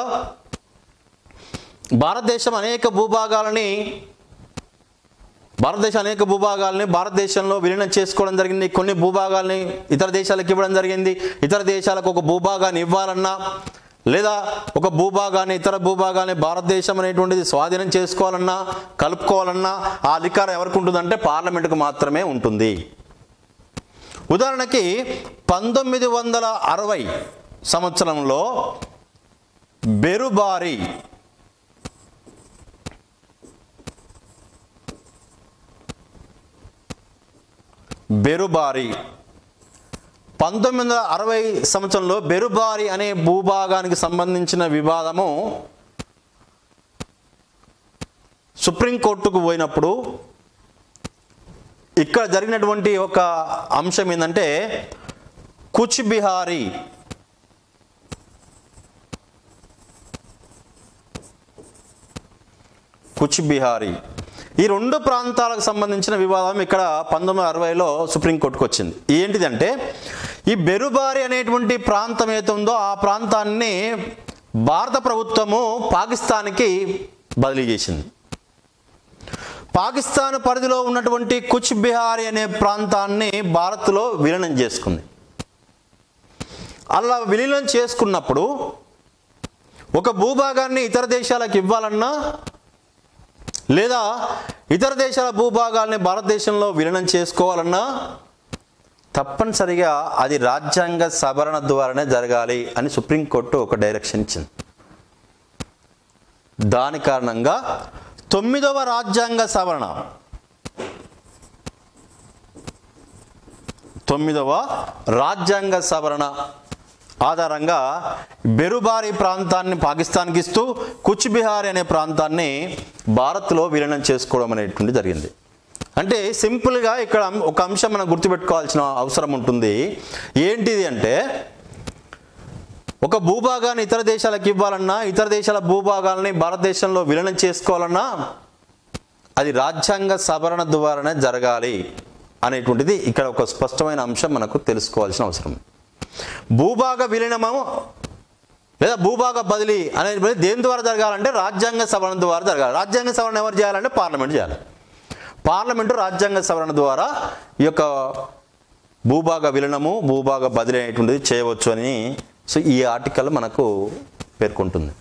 భారతదేశం అనేక భూభాగాలని భారతదేశం అనేక భూభాగాల్ని భారతదేశంలో విలీనం చేసుకోవడం జరిగింది కొన్ని భూభాగాల్ని ఇతర దేశాలకు ఇవ్వడం జరిగింది ఇతర దేశాలకు ఒక భూభాగాన్ని ఇవ్వాలన్నా లేదా ఒక భూభాగాన్ని ఇతర భూభాగాన్ని భారతదేశం అనేటువంటిది స్వాధీనం చేసుకోవాలన్నా కలుపుకోవాలన్నా ఆ అధికారం ఎవరికి ఉంటుందంటే పార్లమెంటుకు మాత్రమే ఉంటుంది ఉదాహరణకి పంతొమ్మిది వందల అరవై సంవత్సరంలో బెరుబారి బెరుబారి పంతొమ్మిది వందల అరవై సంవత్సరంలో బెరుబారి అనే భూభాగానికి సంబంధించిన వివాదము సుప్రీంకోర్టుకు పోయినప్పుడు ఇక్కడ జరిగినటువంటి ఒక అంశం ఏంటంటే కుచ్ బిహారీ కుచ్ బిహారీ ఈ రెండు ప్రాంతాలకు సంబంధించిన వివాదం ఇక్కడ పంతొమ్మిది వందల అరవైలో సుప్రీంకోర్టుకు వచ్చింది ఏంటిదంటే ఈ బెరుబారి అనేటువంటి ప్రాంతం ఏదైతే ఉందో ఆ ప్రాంతాన్ని భారత ప్రభుత్వము పాకిస్తాన్కి బదిలీ చేసింది పాకిస్తాన్ పరిధిలో ఉన్నటువంటి కుచ్ బిహారీ అనే ప్రాంతాన్ని భారత్లో విలీనం చేసుకుంది అలా విలీనం చేసుకున్నప్పుడు ఒక భూభాగాన్ని ఇతర దేశాలకు ఇవ్వాలన్నా లేదా ఇతర దేశాల భూభాగాల్ని భారతదేశంలో విలీనం చేసుకోవాలన్నా తప్పనిసరిగా అది రాజ్యాంగ సవరణ ద్వారానే జరగాలి అని సుప్రీంకోర్టు ఒక డైరెక్షన్ ఇచ్చింది దాని కారణంగా తొమ్మిదవ రాజ్యాంగ సవరణ తొమ్మిదవ రాజ్యాంగ సవరణ ఆధారంగా బెరుబారి ప్రాంతాన్ని పాకిస్తాన్కి ఇస్తూ కుచ్ బిహార్ అనే ప్రాంతాన్ని భారత్లో విలీనం చేసుకోవడం అనేటువంటి జరిగింది అంటే సింపుల్గా ఇక్కడ ఒక అంశం మనం గుర్తుపెట్టుకోవాల్సిన అవసరం ఉంటుంది ఏంటిది అంటే ఒక భూభాగాన్ని ఇతర దేశాలకు ఇవ్వాలన్నా ఇతర దేశాల భూభాగాల్ని భారతదేశంలో విలీనం చేసుకోవాలన్నా అది రాజ్యాంగ సవరణ ద్వారానే జరగాలి అనేటువంటిది ఇక్కడ ఒక స్పష్టమైన అంశం మనకు తెలుసుకోవాల్సిన అవసరం భూభాగ విలీనము లేదా భూభాగ బదిలీ అనేది దేని ద్వారా జరగాలంటే రాజ్యాంగ సవరణ ద్వారా జరగాలి రాజ్యాంగ సవరణ ఎవరు చేయాలంటే పార్లమెంట్ చేయాలి పార్లమెంటు రాజ్యాంగ సవరణ ద్వారా ఈ యొక్క భూభాగ విలీనము భూభాగ బదిలీ అనేటువంటిది చేయవచ్చు అని సో ఈ ఆర్టికల్ మనకు పేర్కొంటుంది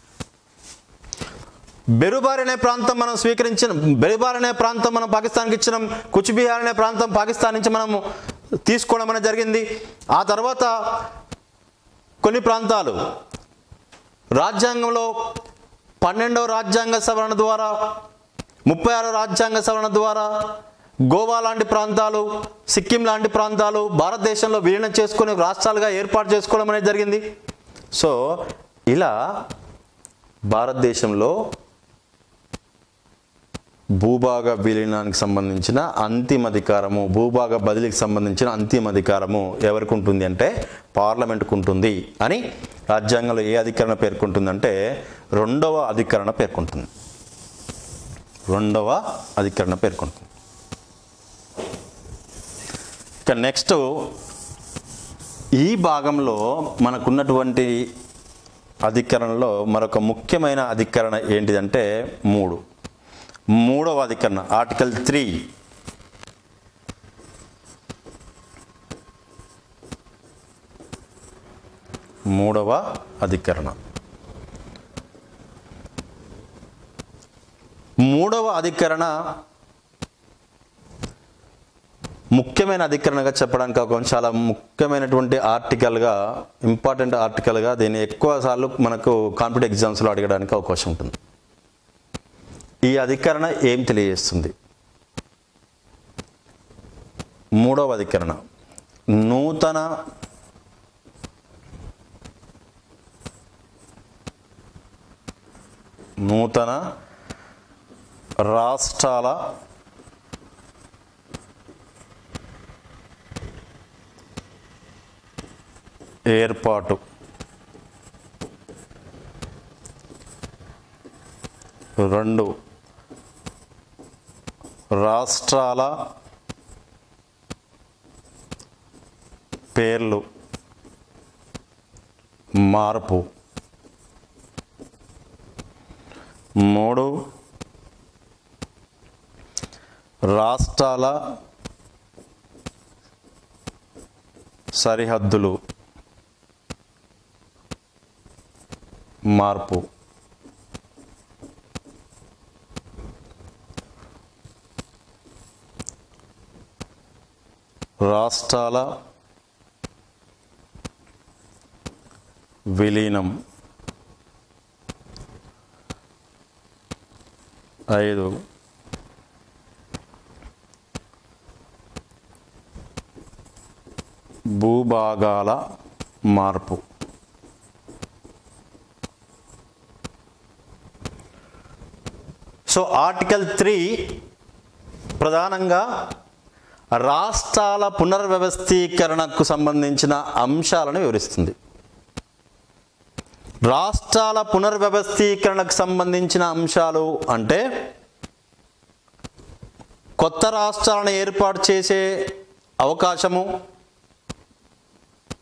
బెరుబార్ అనే ప్రాంతం మనం స్వీకరించిన బెరుబార్ అనే ప్రాంతం మనం పాకిస్తాన్కి ఇచ్చినాం కుచ్బిహార్ అనే ప్రాంతం పాకిస్తాన్ నుంచి మనం తీసుకోవడం అనేది జరిగింది ఆ తర్వాత కొన్ని ప్రాంతాలు రాజ్యాంగంలో పన్నెండవ రాజ్యాంగ సవరణ ద్వారా ముప్పై ఆరో రాజ్యాంగ సవరణ ద్వారా గోవా లాంటి ప్రాంతాలు సిక్కిం లాంటి ప్రాంతాలు భారతదేశంలో విలీనం చేసుకుని రాష్ట్రాలుగా ఏర్పాటు చేసుకోవడం అనేది జరిగింది సో ఇలా భారతదేశంలో భూభాగ విలీనానికి సంబంధించిన అంతిమ అధికారము భూభాగ బదిలీకి సంబంధించిన అంతిమ అధికారము ఎవరికి ఉంటుంది అంటే పార్లమెంట్కు ఉంటుంది అని రాజ్యాంగంలో ఏ అధికరణ పేర్కొంటుందంటే రెండవ అధికరణ పేర్కొంటుంది రెండవ అధికరణ పేర్కొంటుంది ఇక నెక్స్ట్ ఈ భాగంలో మనకున్నటువంటి అధికరణలో మరొక ముఖ్యమైన అధికరణ ఏంటిదంటే మూడు మూడవ అధికరణ ఆర్టికల్ త్రీ మూడవ అధికరణ మూడవ అధికరణ ముఖ్యమైన అధికరణగా చెప్పడానికి ఒక చాలా ముఖ్యమైనటువంటి ఆర్టికల్గా ఇంపార్టెంట్ ఆర్టికల్గా దీన్ని ఎక్కువ సార్లు మనకు కాంపిటేటివ్ ఎగ్జామ్స్లో అడగడానికి అవకాశం ఉంటుంది ఈ అధికరణ ఏం తెలియజేస్తుంది మూడవ అధికరణ నూతన నూతన రాష్ట్రాల ఏర్పాటు రెండు రాష్ట్రాల పేర్లు మార్పు మూడు రాష్ట్రాల సరిహద్దులు మార్పు రాష్ట్రాల విలీనం ఐదు భూభాగాల మార్పు సో ఆర్టికల్ త్రీ ప్రధానంగా రాష్ట్రాల పునర్వ్యవస్థీకరణకు సంబంధించిన అంశాలను వివరిస్తుంది రాష్ట్రాల పునర్వ్యవస్థీకరణకు సంబంధించిన అంశాలు అంటే కొత్త రాష్ట్రాలను ఏర్పాటు చేసే అవకాశము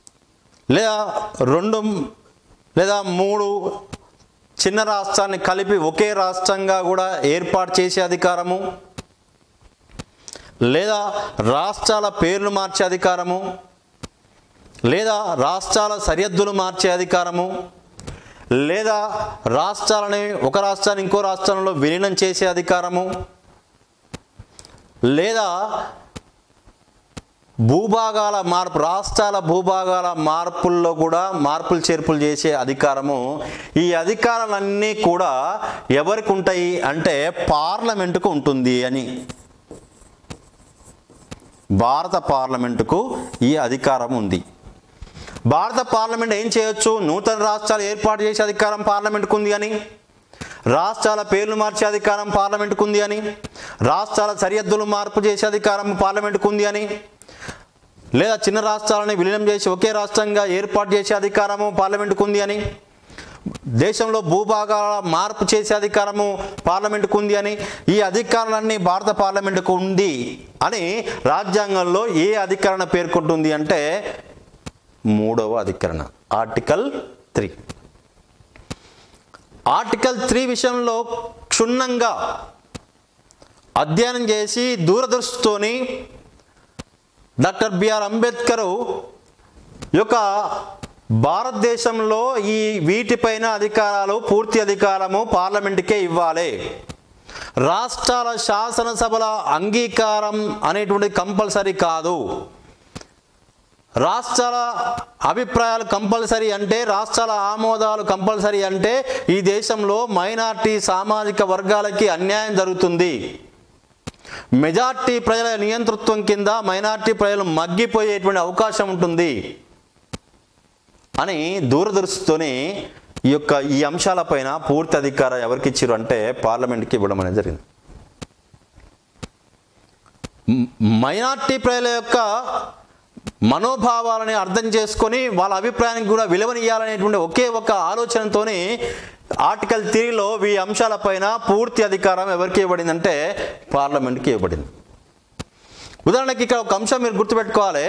లేదా రెండు లేదా మూడు చిన్న రాష్ట్రాన్ని కలిపి ఒకే రాష్ట్రంగా కూడా ఏర్పాటు చేసే అధికారము లేదా రాష్ట్రాల పేర్లు మార్చే అధికారము లేదా రాష్ట్రాల సరిహద్దులు మార్చే అధికారము లేదా రాష్ట్రాలని ఒక రాష్ట్రాన్ని ఇంకో రాష్ట్రంలో విలీనం చేసే అధికారము లేదా భూభాగాల మార్పు రాష్ట్రాల భూభాగాల మార్పుల్లో కూడా మార్పులు చేర్పులు చేసే అధికారము ఈ అధికారాలన్నీ కూడా ఎవరికి ఉంటాయి అంటే పార్లమెంటుకు ఉంటుంది అని భారత పార్లమెంటుకు ఈ అధికారం ఉంది భారత పార్లమెంట్ ఏం చేయొచ్చు నూతన రాష్ట్రాలు ఏర్పాటు చేసే అధికారం పార్లమెంట్కు ఉంది అని రాష్ట్రాల పేర్లు మార్చే అధికారం పార్లమెంట్కు ఉంది అని రాష్ట్రాల సరిహద్దులు మార్పు చేసే అధికారం పార్లమెంట్కు ఉంది అని లేదా చిన్న రాష్ట్రాలని విలీనం చేసి ఒకే రాష్ట్రంగా ఏర్పాటు చేసే అధికారము పార్లమెంట్కు ఉంది అని దేశంలో భూభాగాల మార్పు చేసే అధికారము పార్లమెంటుకు ఉంది అని ఈ అధికారాలన్నీ భారత పార్లమెంటుకు ఉంది అని రాజ్యాంగంలో ఏ అధికరణ పేర్కొంటుంది అంటే మూడవ అధికరణ ఆర్టికల్ త్రీ ఆర్టికల్ త్రీ విషయంలో క్షుణ్ణంగా అధ్యయనం చేసి దూరదృష్టితోని డాక్టర్ బిఆర్ అంబేద్కర్ యొక్క భారతదేశంలో ఈ వీటిపైన అధికారాలు పూర్తి అధికారము పార్లమెంటుకే ఇవ్వాలి రాష్ట్రాల శాసనసభల అంగీకారం అనేటువంటి కంపల్సరీ కాదు రాష్ట్రాల అభిప్రాయాలు కంపల్సరీ అంటే రాష్ట్రాల ఆమోదాలు కంపల్సరీ అంటే ఈ దేశంలో మైనార్టీ సామాజిక వర్గాలకి అన్యాయం జరుగుతుంది మెజార్టీ ప్రజల నియంతృత్వం కింద మైనార్టీ ప్రజలు మగ్గిపోయేటువంటి అవకాశం ఉంటుంది అని దూరదృష్టితోనే ఈ యొక్క ఈ అంశాలపైన పూర్తి అధికారం ఎవరికి ఇచ్చారు అంటే పార్లమెంట్కి ఇవ్వడం అనేది జరిగింది మ్- మైనార్టీ ప్రజల యొక్క మనోభావాలని అర్థం చేసుకొని వాళ్ళ అభిప్రాయానికి కూడా విలువనియాలనేటువంటి ఒకే ఒక ఆలోచనతోనే ఆర్టికల్ త్రీలో ఈ అంశాలపైన పూర్తి అధికారం ఎవరికి ఇవ్వబడిందంటే పార్లమెంట్కి ఇవ్వబడింది ఉదాహరణకి ఇక్కడ ఒక అంశం మీరు గుర్తుపెట్టుకోవాలి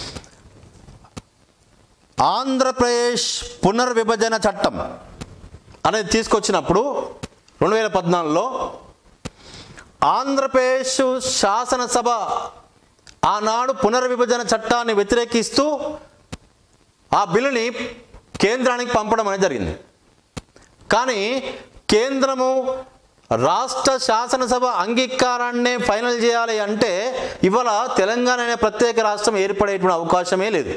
ఆంధ్రప్రదేశ్ పునర్విభజన చట్టం అనేది తీసుకొచ్చినప్పుడు రెండు వేల పద్నాలుగులో ఆంధ్రప్రదేశ్ శాసనసభ ఆనాడు పునర్విభజన చట్టాన్ని వ్యతిరేకిస్తూ ఆ బిల్లుని కేంద్రానికి పంపడం అనేది జరిగింది కానీ కేంద్రము రాష్ట్ర శాసనసభ అంగీకారాన్నే ఫైనల్ చేయాలి అంటే ఇవాళ తెలంగాణ అనే ప్రత్యేక రాష్ట్రం ఏర్పడేటువంటి అవకాశమే లేదు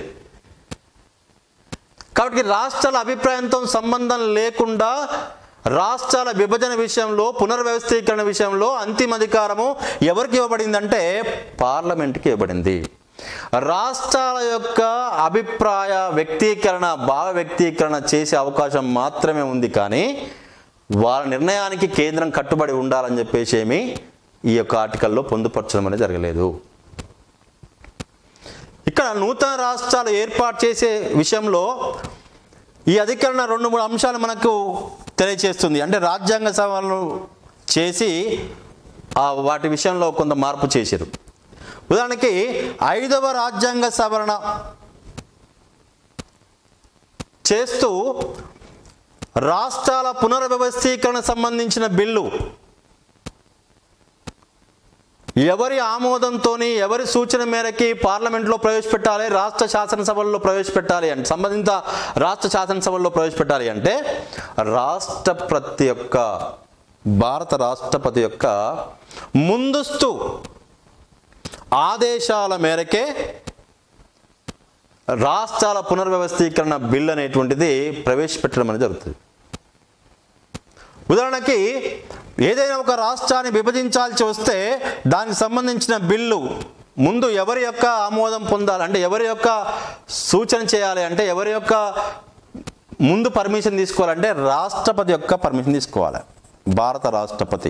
కాబట్టి రాష్ట్రాల అభిప్రాయంతో సంబంధం లేకుండా రాష్ట్రాల విభజన విషయంలో పునర్వ్యవస్థీకరణ విషయంలో అంతిమ అధికారము ఎవరికి ఇవ్వబడిందంటే పార్లమెంట్కి ఇవ్వబడింది రాష్ట్రాల యొక్క అభిప్రాయ వ్యక్తీకరణ భావ వ్యక్తీకరణ చేసే అవకాశం మాత్రమే ఉంది కానీ వాళ్ళ నిర్ణయానికి కేంద్రం కట్టుబడి ఉండాలని చెప్పేసి ఏమి ఈ యొక్క ఆర్టికల్లో పొందుపరచడం అనేది జరగలేదు ఇక్కడ నూతన రాష్ట్రాలు ఏర్పాటు చేసే విషయంలో ఈ అధికరణ రెండు మూడు అంశాలు మనకు తెలియచేస్తుంది అంటే రాజ్యాంగ సవరణలు చేసి ఆ వాటి విషయంలో కొంత మార్పు చేశారు ఉదాహరణకి ఐదవ రాజ్యాంగ సవరణ చేస్తూ రాష్ట్రాల పునర్వ్యవస్థీకరణ సంబంధించిన బిల్లు ఎవరి ఆమోదంతోని ఎవరి సూచన మేరకి పార్లమెంట్లో ప్రవేశపెట్టాలి రాష్ట్ర శాసనసభల్లో ప్రవేశపెట్టాలి అంటే సంబంధిత రాష్ట్ర శాసనసభల్లో ప్రవేశపెట్టాలి అంటే రాష్ట్రపతి యొక్క భారత రాష్ట్రపతి యొక్క ముందస్తు ఆదేశాల మేరకే రాష్ట్రాల పునర్వ్యవస్థీకరణ బిల్ అనేటువంటిది ప్రవేశపెట్టడం అనేది జరుగుతుంది ఉదాహరణకి ఏదైనా ఒక రాష్ట్రాన్ని విభజించాల్సి వస్తే దానికి సంబంధించిన బిల్లు ముందు ఎవరి యొక్క ఆమోదం పొందాలి అంటే ఎవరి యొక్క సూచన చేయాలి అంటే ఎవరి యొక్క ముందు పర్మిషన్ తీసుకోవాలంటే రాష్ట్రపతి యొక్క పర్మిషన్ తీసుకోవాలి భారత రాష్ట్రపతి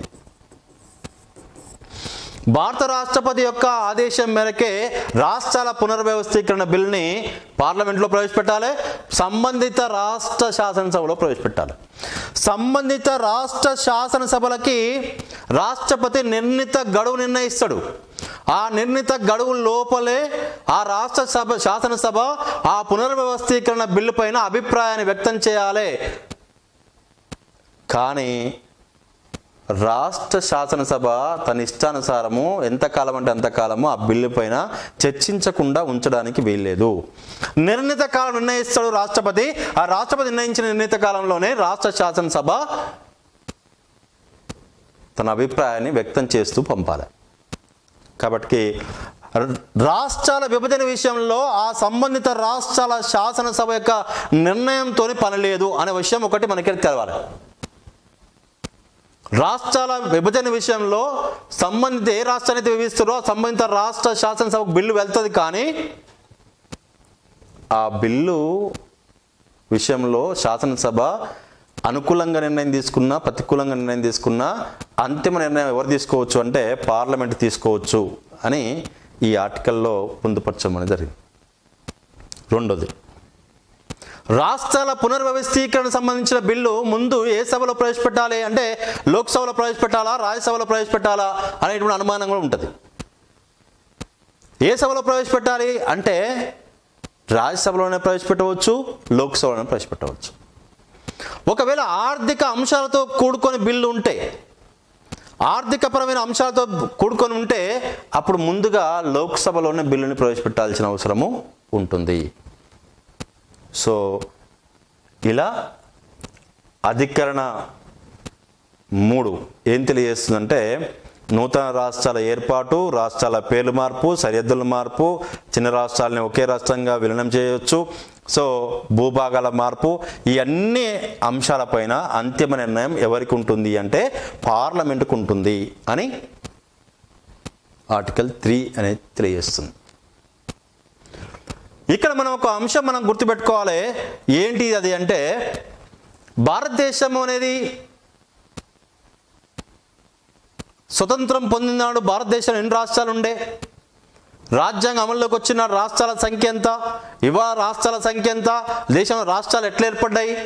భారత రాష్ట్రపతి యొక్క ఆదేశం మేరకే రాష్ట్రాల పునర్వ్యవస్థీకరణ బిల్ని పార్లమెంట్లో ప్రవేశపెట్టాలి సంబంధిత రాష్ట్ర శాసనసభలో ప్రవేశపెట్టాలి సంబంధిత రాష్ట్ర శాసనసభలకి రాష్ట్రపతి నిర్ణీత గడువు నిర్ణయిస్తాడు ఆ నిర్ణీత గడువు లోపలే ఆ రాష్ట్ర సభ శాసనసభ ఆ పునర్వ్యవస్థీకరణ బిల్లు పైన అభిప్రాయాన్ని వ్యక్తం చేయాలి కానీ రాష్ట్ర శాసనసభ తన ఇష్టానుసారము ఎంతకాలం అంటే అంతకాలము ఆ బిల్లు పైన చర్చించకుండా ఉంచడానికి వీల్లేదు నిర్ణీత కాలం నిర్ణయిస్తాడు రాష్ట్రపతి ఆ రాష్ట్రపతి నిర్ణయించిన నిర్ణీత కాలంలోనే రాష్ట్ర శాసనసభ తన అభిప్రాయాన్ని వ్యక్తం చేస్తూ పంపాలి కాబట్టి ర- రాష్ట్రాల విభజన విషయంలో ఆ సంబంధిత రాష్ట్రాల శాసనసభ యొక్క నిర్ణయంతో పని లేదు అనే విషయం ఒకటి మనకి తెలవాలి రాష్ట్రాల విభజన విషయంలో సంబంధిత ఏ రాష్ట్రాన్ని విభజిస్తారో ఆ సంబంధిత రాష్ట్ర శాసనసభకు బిల్లు వెళ్తుంది కానీ ఆ బిల్లు విషయంలో శాసనసభ అనుకూలంగా నిర్ణయం తీసుకున్నా ప్రతికూలంగా నిర్ణయం తీసుకున్నా అంతిమ నిర్ణయం ఎవరు తీసుకోవచ్చు అంటే పార్లమెంట్ తీసుకోవచ్చు అని ఈ ఆర్టికల్లో పొందుపరచమని జరిగింది రెండోది రాష్ట్రాల పునర్వ్యవస్థీకరణ సంబంధించిన బిల్లు ముందు ఏ సభలో ప్రవేశపెట్టాలి అంటే లోక్సభలో ప్రవేశపెట్టాలా రాజ్యసభలో ప్రవేశపెట్టాలా అనేటువంటి అనుమానం కూడా ఉంటుంది ఏ సభలో ప్రవేశపెట్టాలి అంటే రాజ్యసభలోనే ప్రవేశపెట్టవచ్చు లోక్సభలోనే ప్రవేశపెట్టవచ్చు ఒకవేళ ఆర్థిక అంశాలతో కూడుకొని బిల్లు ఉంటే ఆర్థికపరమైన అంశాలతో కూడుకొని ఉంటే అప్పుడు ముందుగా లోక్సభలోనే బిల్లుని ప్రవేశపెట్టాల్సిన అవసరము ఉంటుంది సో ఇలా అధికరణ మూడు ఏం తెలియజేస్తుందంటే నూతన రాష్ట్రాల ఏర్పాటు రాష్ట్రాల పేర్లు మార్పు సరిహద్దుల మార్పు చిన్న రాష్ట్రాలని ఒకే రాష్ట్రంగా విలీనం చేయవచ్చు సో భూభాగాల మార్పు ఈ అన్ని అంశాలపైన అంతిమ నిర్ణయం ఎవరికి ఉంటుంది అంటే పార్లమెంటుకు ఉంటుంది అని ఆర్టికల్ త్రీ అనేది తెలియజేస్తుంది ఇక్కడ మనం ఒక అంశం మనం గుర్తుపెట్టుకోవాలి ఏంటి అది అంటే భారతదేశం అనేది స్వతంత్రం పొందినాడు భారతదేశంలో ఎన్ని రాష్ట్రాలు ఉండే రాజ్యాంగం అమల్లోకి వచ్చిన రాష్ట్రాల సంఖ్య ఎంత ఇవాళ రాష్ట్రాల సంఖ్య ఎంత దేశంలో రాష్ట్రాలు ఎట్లా ఏర్పడ్డాయి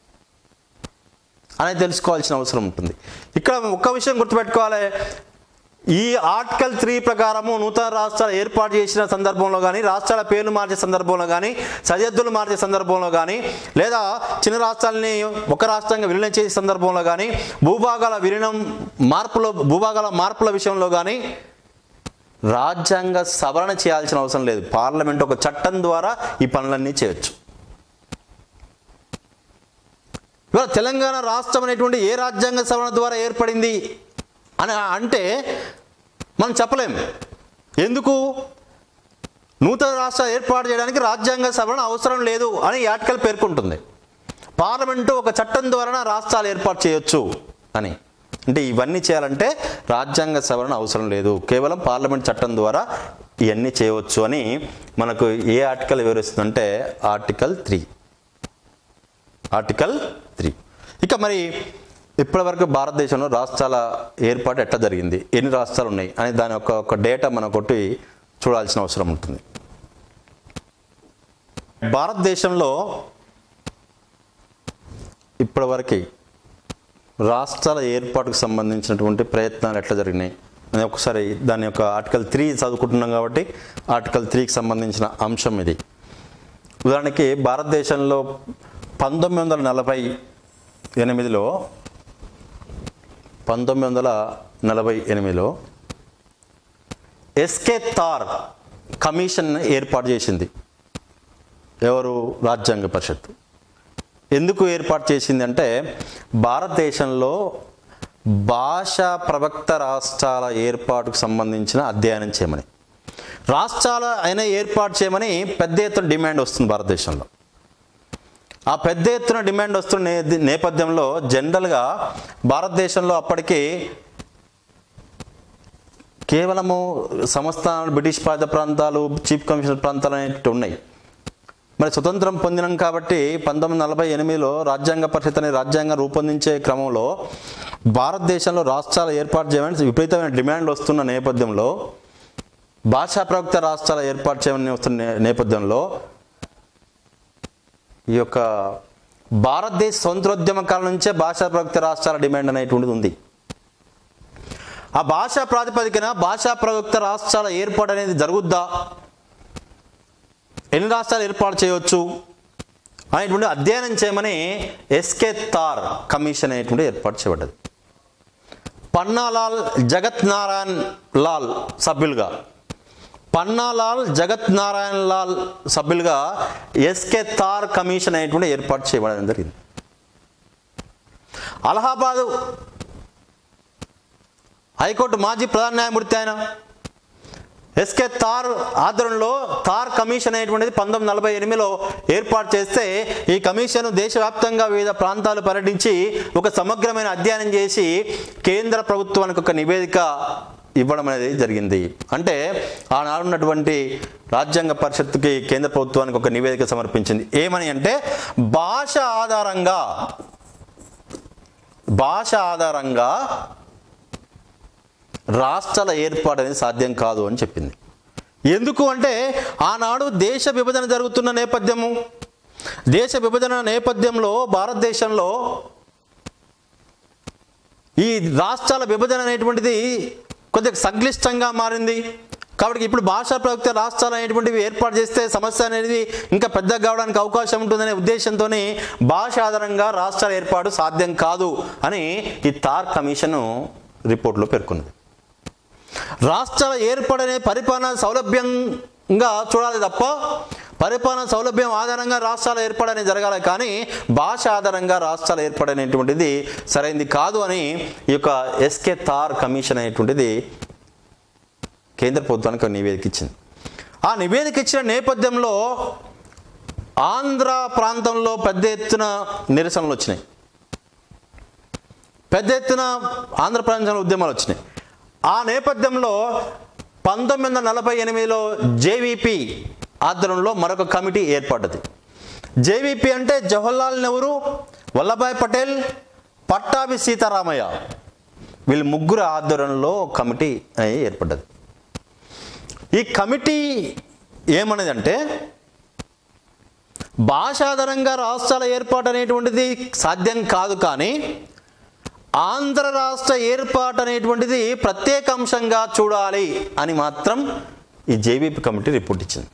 అనేది తెలుసుకోవాల్సిన అవసరం ఉంటుంది ఇక్కడ ఒక్క విషయం గుర్తుపెట్టుకోవాలి ఈ ఆర్టికల్ త్రీ ప్రకారము నూతన రాష్ట్రాలు ఏర్పాటు చేసిన సందర్భంలో కానీ రాష్ట్రాల పేర్లు మార్చే సందర్భంలో కానీ సరిహద్దులు మార్చే సందర్భంలో కానీ లేదా చిన్న రాష్ట్రాలని ఒక రాష్ట్రంగా విలీనం చేసే సందర్భంలో కానీ భూభాగాల విలీనం మార్పులో భూభాగాల మార్పుల విషయంలో కానీ రాజ్యాంగ సవరణ చేయాల్సిన అవసరం లేదు పార్లమెంట్ ఒక చట్టం ద్వారా ఈ పనులన్నీ చేయొచ్చు ఇవాళ తెలంగాణ రాష్ట్రం అనేటువంటి ఏ రాజ్యాంగ సవరణ ద్వారా ఏర్పడింది అని అంటే మనం చెప్పలేం ఎందుకు నూతన రాష్ట్ర ఏర్పాటు చేయడానికి రాజ్యాంగ సవరణ అవసరం లేదు అని ఈ ఆర్టికల్ పేర్కొంటుంది పార్లమెంటు ఒక చట్టం ద్వారా రాష్ట్రాలు ఏర్పాటు చేయొచ్చు అని అంటే ఇవన్నీ చేయాలంటే రాజ్యాంగ సవరణ అవసరం లేదు కేవలం పార్లమెంట్ చట్టం ద్వారా ఇవన్నీ చేయవచ్చు అని మనకు ఏ ఆర్టికల్ వివరిస్తుందంటే ఆర్టికల్ త్రీ ఆర్టికల్ త్రీ ఇక మరి ఇప్పటివరకు భారతదేశంలో రాష్ట్రాల ఏర్పాటు ఎట్లా జరిగింది ఎన్ని రాష్ట్రాలు ఉన్నాయి అని దాని యొక్క ఒక డేటా మనం కొట్టి చూడాల్సిన అవసరం ఉంటుంది భారతదేశంలో ఇప్పటివరకు రాష్ట్రాల ఏర్పాటుకు సంబంధించినటువంటి ప్రయత్నాలు ఎట్లా జరిగినాయి అని ఒకసారి దాని యొక్క ఆర్టికల్ త్రీ చదువుకుంటున్నాం కాబట్టి ఆర్టికల్ త్రీకి సంబంధించిన అంశం ఇది ఉదాహరణకి భారతదేశంలో పంతొమ్మిది వందల నలభై ఎనిమిదిలో పంతొమ్మిది వందల నలభై ఎనిమిదిలో ఎస్కే తార్ కమిషన్ ఏర్పాటు చేసింది ఎవరు రాజ్యాంగ పరిషత్ ఎందుకు ఏర్పాటు చేసింది అంటే భారతదేశంలో భాషా ప్రవక్త రాష్ట్రాల ఏర్పాటుకు సంబంధించిన అధ్యయనం చేయమని రాష్ట్రాల అయినా ఏర్పాటు చేయమని పెద్ద ఎత్తున డిమాండ్ వస్తుంది భారతదేశంలో ఆ పెద్ద ఎత్తున డిమాండ్ వస్తున్న నే- నేపథ్యంలో జనరల్గా భారతదేశంలో అప్పటికి కేవలము సంస్థానాలు బ్రిటిష్ పాలిత ప్రాంతాలు చీఫ్ కమిషనర్ ప్రాంతాలు అనేవి ఉన్నాయి మరి స్వతంత్రం పొందినాం కాబట్టి పంతొమ్మిది నలభై ఎనిమిదిలో రాజ్యాంగ పరిషత్ అనే రాజ్యాంగం రూపొందించే క్రమంలో భారతదేశంలో రాష్ట్రాలు ఏర్పాటు చేయమని విపరీతమైన డిమాండ్లు వస్తున్న నేపథ్యంలో భాషా ప్రవక్త రాష్ట్రాల ఏర్పాటు చేయమని వస్తున్న నే- నేపథ్యంలో ఈ యొక్క భారతదేశ స్వతంత్రోద్యమ కాలం నుంచే భాషా ప్రవక్త రాష్ట్రాల డిమాండ్ అనేటువంటిది ఉంది ఆ భాషా ప్రాతిపదికన భాషా ప్రయుక్త రాష్ట్రాల ఏర్పాటు అనేది జరుగుద్దా ఎన్ని రాష్ట్రాలు ఏర్పాటు చేయవచ్చు అనేటువంటి అధ్యయనం చేయమని ఎస్కే తార్ కమిషన్ అనేటువంటి ఏర్పాటు చేయబడ్డది పన్నాలాల్ జగత్ నారాయణ్ లాల్ సభ్యులుగా పన్నాలాల్ జగత్ నారాయణ్ లాల్ సభ్యులుగా ఎస్కే తార్ కమిషన్ అనేటువంటి ఏర్పాటు చేయబడడం జరిగింది అలహాబాదు హైకోర్టు మాజీ ప్రధాన న్యాయమూర్తి ఆయన ఎస్కే తార్ ఆధ్వర్యంలో తార్ కమిషన్ అనేటువంటిది పంతొమ్మిది నలభై ఎనిమిదిలో ఏర్పాటు చేస్తే ఈ కమిషన్ దేశవ్యాప్తంగా వివిధ ప్రాంతాలు పర్యటించి ఒక సమగ్రమైన అధ్యయనం చేసి కేంద్ర ప్రభుత్వానికి ఒక నివేదిక ఇవ్వడం అనేది జరిగింది అంటే ఆనాడున్నటువంటి రాజ్యాంగ పరిషత్తుకి కేంద్ర ప్రభుత్వానికి ఒక నివేదిక సమర్పించింది ఏమని అంటే భాష ఆధారంగా భాష ఆధారంగా రాష్ట్రాల ఏర్పాటు అనేది సాధ్యం కాదు అని చెప్పింది ఎందుకు అంటే ఆనాడు దేశ విభజన జరుగుతున్న నేపథ్యము దేశ విభజన నేపథ్యంలో భారతదేశంలో ఈ రాష్ట్రాల విభజన అనేటువంటిది కొద్దిగా సంక్లిష్టంగా మారింది కాబట్టి ఇప్పుడు భాషా ప్రయుక్త రాష్ట్రాలు అనేటువంటివి ఏర్పాటు చేస్తే సమస్య అనేది ఇంకా పెద్దగా కావడానికి అవకాశం ఉంటుందనే ఉద్దేశంతో భాష ఆధారంగా రాష్ట్రాల ఏర్పాటు సాధ్యం కాదు అని ఈ తార్ కమిషన్ రిపోర్ట్లో పేర్కొన్నది రాష్ట్రాల ఏర్పడనే పరిపాలన సౌలభ్యంగా చూడాలి తప్ప పరిపాలన సౌలభ్యం ఆధారంగా రాష్ట్రాల ఏర్పడనే జరగాలి కానీ భాష ఆధారంగా రాష్ట్రాల ఏర్పడనేటువంటిది సరైంది కాదు అని ఈ యొక్క ఎస్కే తార్ కమిషన్ అనేటువంటిది కేంద్ర ప్రభుత్వానికి ఒక నివేదిక ఇచ్చింది ఆ నివేదిక ఇచ్చిన నేపథ్యంలో ఆంధ్ర ప్రాంతంలో పెద్ద ఎత్తున నిరసనలు వచ్చినాయి పెద్ద ఎత్తున ఆంధ్ర ప్రాంతంలో ఉద్యమాలు వచ్చినాయి ఆ నేపథ్యంలో పంతొమ్మిది వందల నలభై ఎనిమిదిలో జేవిపి ఆధ్వర్యంలో మరొక కమిటీ ఏర్పడ్డది జేవిపి అంటే జవహర్లాల్ నెహ్రూ వల్లభాయ్ పటేల్ పట్టాభి సీతారామయ్య వీళ్ళు ముగ్గురు ఆధ్వర్యంలో కమిటీ అనేది ఏర్పడ్డది ఈ కమిటీ ఏమన్నదంటే భాషాధారంగా రాష్ట్రాల ఏర్పాటు అనేటువంటిది సాధ్యం కాదు కానీ ఆంధ్ర రాష్ట్ర ఏర్పాటు అనేటువంటిది ప్రత్యేక అంశంగా చూడాలి అని మాత్రం ఈ జేవీపీ కమిటీ రిపోర్ట్ ఇచ్చింది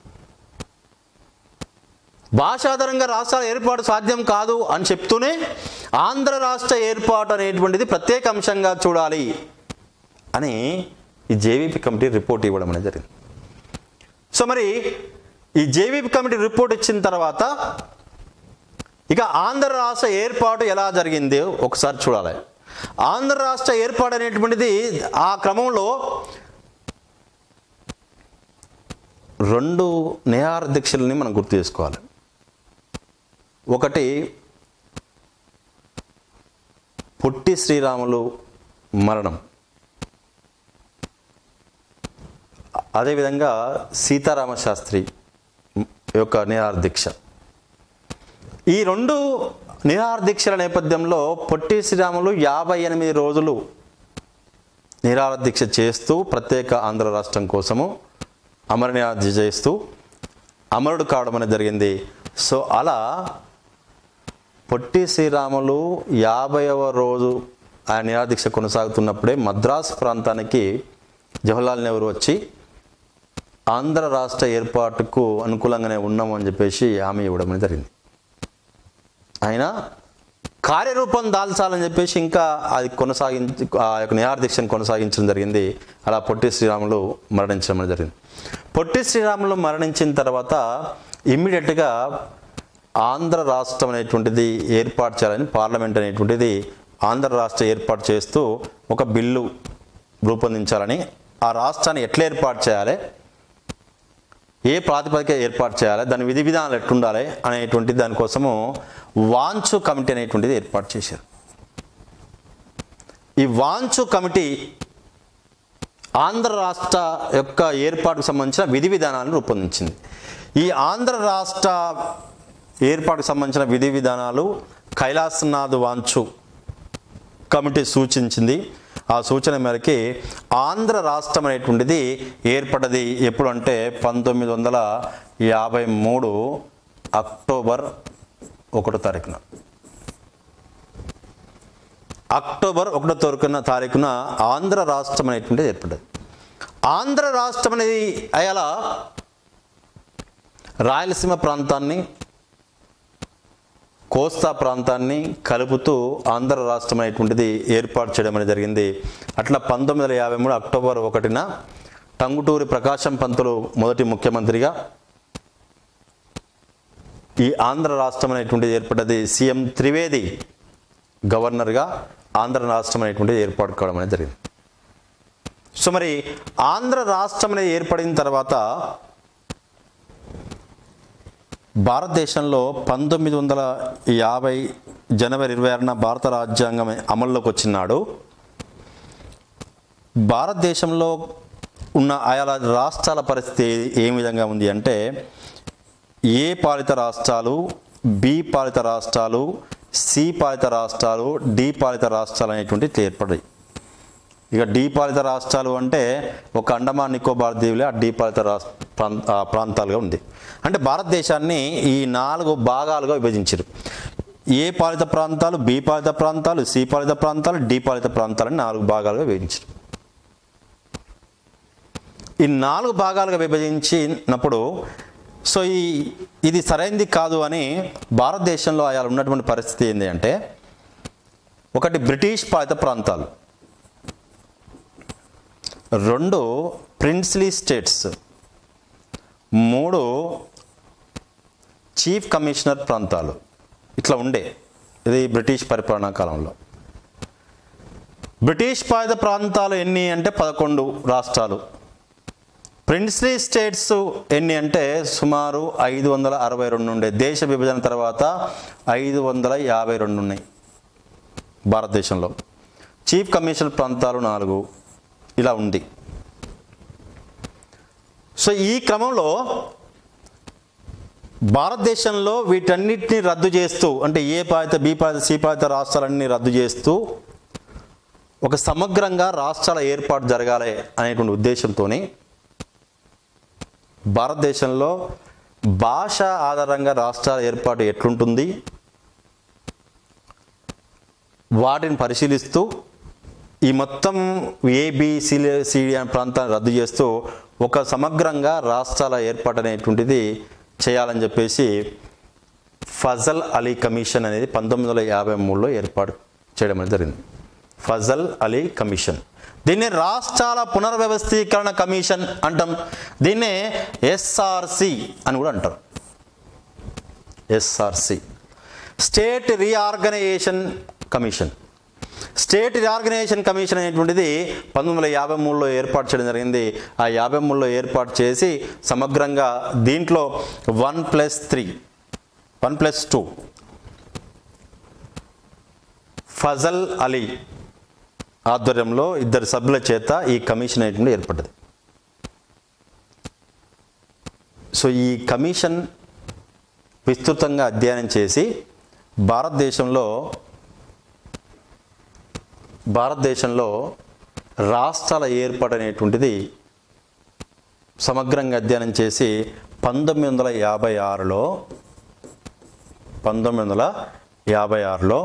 భాషాధారంగా రాష్ట్రాల ఏర్పాటు సాధ్యం కాదు అని చెప్తూనే ఆంధ్ర రాష్ట్ర ఏర్పాటు అనేటువంటిది ప్రత్యేక అంశంగా చూడాలి అని ఈ జేవీపీ కమిటీ రిపోర్ట్ ఇవ్వడం అనేది జరిగింది సో మరి ఈ జేవీపీ కమిటీ రిపోర్ట్ ఇచ్చిన తర్వాత ఇక ఆంధ్ర రాష్ట్ర ఏర్పాటు ఎలా జరిగింది ఒకసారి చూడాలి ఆంధ్ర రాష్ట్ర ఏర్పాటు అనేటువంటిది ఆ క్రమంలో రెండు నేహార్థిక్షల్ని మనం గుర్తు చేసుకోవాలి ఒకటి పొట్టి శ్రీరాములు మరణం అదేవిధంగా సీతారామ శాస్త్రి యొక్క నిరాహారదీక్ష ఈ రెండు నిరాహారదీక్షల నేపథ్యంలో పొట్టి శ్రీరాములు యాభై ఎనిమిది రోజులు నిరాహారదీక్ష చేస్తూ ప్రత్యేక ఆంధ్ర రాష్ట్రం కోసము అమరనిరాధ చేస్తూ అమరుడు కావడం అనేది జరిగింది సో అలా పొట్టి శ్రీరాములు యాభైవ రోజు ఆ నిరాదీక్ష కొనసాగుతున్నప్పుడే మద్రాస్ ప్రాంతానికి జవహర్లాల్ నెహ్రూ వచ్చి ఆంధ్ర రాష్ట్ర ఏర్పాటుకు అనుకూలంగానే ఉన్నాము అని చెప్పేసి హామీ ఇవ్వడం అనేది జరిగింది ఆయన కార్యరూపం దాల్చాలని చెప్పేసి ఇంకా అది కొనసాగించి ఆ యొక్క నిరాదీక్షను కొనసాగించడం జరిగింది అలా పొట్టి శ్రీరాములు మరణించడం అనేది జరిగింది పొట్టి శ్రీరాములు మరణించిన తర్వాత ఇమ్మీడియట్గా ఆంధ్ర రాష్ట్రం అనేటువంటిది ఏర్పాటు చేయాలని పార్లమెంట్ అనేటువంటిది ఆంధ్ర రాష్ట్ర ఏర్పాటు చేస్తూ ఒక బిల్లు రూపొందించాలని ఆ రాష్ట్రాన్ని ఎట్లా ఏర్పాటు చేయాలి ఏ ప్రాతిపదిక ఏర్పాటు చేయాలి దాని విధి విధానాలు ఎట్లుండాలి అనేటువంటి దానికోసము వాంచు కమిటీ అనేటువంటిది ఏర్పాటు చేశారు ఈ వాంచు కమిటీ ఆంధ్ర రాష్ట్ర యొక్క ఏర్పాటుకు సంబంధించిన విధి విధానాలను రూపొందించింది ఈ ఆంధ్ర రాష్ట్ర ఏర్పాటుకు సంబంధించిన విధి విధానాలు కైలాసనాథ్ వాంచు కమిటీ సూచించింది ఆ సూచన మేరకి ఆంధ్ర రాష్ట్రం అనేటువంటిది ఏర్పడ్డది ఎప్పుడు అంటే పంతొమ్మిది వందల యాభై మూడు అక్టోబర్ ఒకటో తారీఖున అక్టోబర్ ఒకటో తారీఖున తారీఖున ఆంధ్ర రాష్ట్రం అనేటువంటిది ఏర్పడ్డది ఆంధ్ర రాష్ట్రం అనేది అయాల రాయలసీమ ప్రాంతాన్ని కోస్తా ప్రాంతాన్ని కలుపుతూ ఆంధ్ర రాష్ట్రం అనేటువంటిది ఏర్పాటు చేయడం అనేది జరిగింది అట్లా పంతొమ్మిది వందల యాభై మూడు అక్టోబర్ ఒకటిన టంగుటూరి ప్రకాశం పంతులు మొదటి ముఖ్యమంత్రిగా ఈ ఆంధ్ర రాష్ట్రం అనేటువంటిది ఏర్పడ్డది సీఎం త్రివేది గవర్నర్గా ఆంధ్ర రాష్ట్రం అనేటువంటిది ఏర్పాటు కావడం అనేది జరిగింది సో మరి ఆంధ్ర రాష్ట్రం అనేది ఏర్పడిన తర్వాత భారతదేశంలో పంతొమ్మిది వందల యాభై జనవరి ఇరవై ఆరున భారత రాజ్యాంగం అమల్లోకి వచ్చినాడు భారతదేశంలో ఉన్న ఆయా రాష్ట్రాల పరిస్థితి ఏ విధంగా ఉంది అంటే ఏ పాలిత రాష్ట్రాలు బి పాలిత రాష్ట్రాలు సి పాలిత రాష్ట్రాలు డి పాలిత రాష్ట్రాలు అనేటువంటి ఏర్పడ్డాయి ఇక డీ పాలిత రాష్ట్రాలు అంటే ఒక అండమాన్ నికోబార్ దీవులే ఆ డీ పాలిత రాష్ట్ర ప్రాంత ఆ ప్రాంతాలుగా ఉంది అంటే భారతదేశాన్ని ఈ నాలుగు భాగాలుగా విభజించారు ఏ పాలిత ప్రాంతాలు బి పాలిత ప్రాంతాలు సి పాలిత ప్రాంతాలు డి పాలిత ప్రాంతాలని నాలుగు భాగాలుగా విభజించారు ఈ నాలుగు భాగాలుగా విభజించినప్పుడు సో ఈ ఇది సరైంది కాదు అని భారతదేశంలో ఆయా ఉన్నటువంటి పరిస్థితి ఏంటి అంటే ఒకటి బ్రిటిష్ పాలిత ప్రాంతాలు రెండు ప్రిన్స్లీ స్టేట్స్ మూడు చీఫ్ కమిషనర్ ప్రాంతాలు ఇట్లా ఉండే ఇది బ్రిటిష్ పరిపాలనా కాలంలో బ్రిటిష్ పాలిత ప్రాంతాలు ఎన్ని అంటే పదకొండు రాష్ట్రాలు ప్రిన్స్లీ స్టేట్స్ ఎన్ని అంటే సుమారు ఐదు వందల అరవై రెండు ఉండే దేశ విభజన తర్వాత ఐదు వందల యాభై రెండు ఉన్నాయి భారతదేశంలో చీఫ్ కమిషనర్ ప్రాంతాలు నాలుగు ఇలా ఉంది సో ఈ క్రమంలో భారతదేశంలో వీటన్నిటిని రద్దు చేస్తూ అంటే ఏ పాలిత బి పాలిత సి పాలిత రాష్ట్రాలన్నీ రద్దు చేస్తూ ఒక సమగ్రంగా రాష్ట్రాల ఏర్పాటు జరగాలి అనేటువంటి ఉద్దేశంతో భారతదేశంలో భాష ఆధారంగా రాష్ట్రాల ఏర్పాటు ఎట్లుంటుంది వాటిని పరిశీలిస్తూ ఈ మొత్తం ఏబిసి సిడి అనే ప్రాంతాన్ని రద్దు చేస్తూ ఒక సమగ్రంగా రాష్ట్రాల ఏర్పాటు అనేటువంటిది చేయాలని చెప్పేసి ఫజల్ అలీ కమిషన్ అనేది పంతొమ్మిది వందల యాభై మూడులో ఏర్పాటు చేయడం అనేది జరిగింది ఫజల్ అలీ కమిషన్ దీన్ని రాష్ట్రాల పునర్వ్యవస్థీకరణ కమిషన్ అంటాం దీన్నే ఎస్ఆర్సి అని కూడా అంటారు SRC state reorganisation commission state reorganisation commission అనేటువంటిది పంతొమ్మిది వందల యాభై మూడులో ఏర్పాటు చేయడం జరిగింది ఆ యాభై మూడులో ఏర్పాటు చేసి సమగ్రంగా దీంట్లో one plus three one plus two Fazal Ali ఆధ్వర్యంలో ఇద్దరు సభ్యుల చేత ఈ కమిషన్ అనేటువంటి ఏర్పడ్డది సో ఈ కమిషన్ విస్తృతంగా అధ్యయనం చేసి భారతదేశంలో భారతదేశంలో రాష్ట్రాల ఏర్పాటు అనేటువంటిది సమగ్రంగా అధ్యయనం చేసి పంతొమ్మిది వందల యాభై ఆరులో పంతొమ్మిది వందల యాభై ఆరులో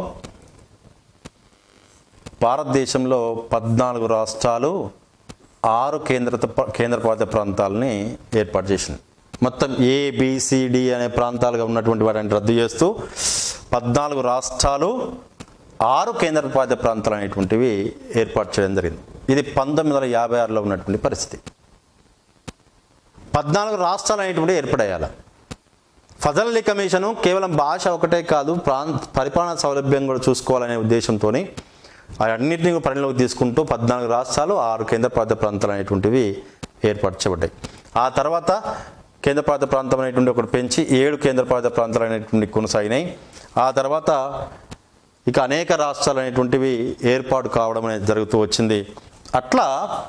భారతదేశంలో పద్నాలుగు రాష్ట్రాలు ఆరు కేంద్ర కేంద్రపాలిత ప్రాంతాలని ఏర్పాటు చేసింది మొత్తం ఏబిసిడి అనే ప్రాంతాలుగా ఉన్నటువంటి వాటిని రద్దు చేస్తూ పద్నాలుగు రాష్ట్రాలు ఆరు కేంద్రపాలిత ప్రాంతాలు అనేటువంటివి ఏర్పాటు చేయడం జరిగింది ఇది పంతొమ్మిది వందల యాభై ఆరులో ఉన్నటువంటి పరిస్థితి పద్నాలుగు రాష్ట్రాలు అనేటువంటి ఏర్పడేయాలి ఫజల్ అలీ కమిషను కేవలం భాష ఒకటే కాదు ప్రాంత పరిపాలన సౌలభ్యం కూడా చూసుకోవాలనే ఉద్దేశంతో అన్నింటినీ పరిణలోకి తీసుకుంటూ పద్నాలుగు రాష్ట్రాలు ఆరు కేంద్రపాలిత ప్రాంతాలు అనేటువంటివి ఏర్పాటు చేయబడ్డాయి ఆ తర్వాత కేంద్రపాలిత ప్రాంతం అనేటువంటి ఒకటి పెంచి ఏడు కేంద్రపాలిత ప్రాంతాలు అనేటువంటి కొనసాగినాయి ఆ తర్వాత ఇక అనేక రాష్ట్రాలు అనేటువంటివి ఏర్పాటు కావడం అనేది జరుగుతూ వచ్చింది అట్లా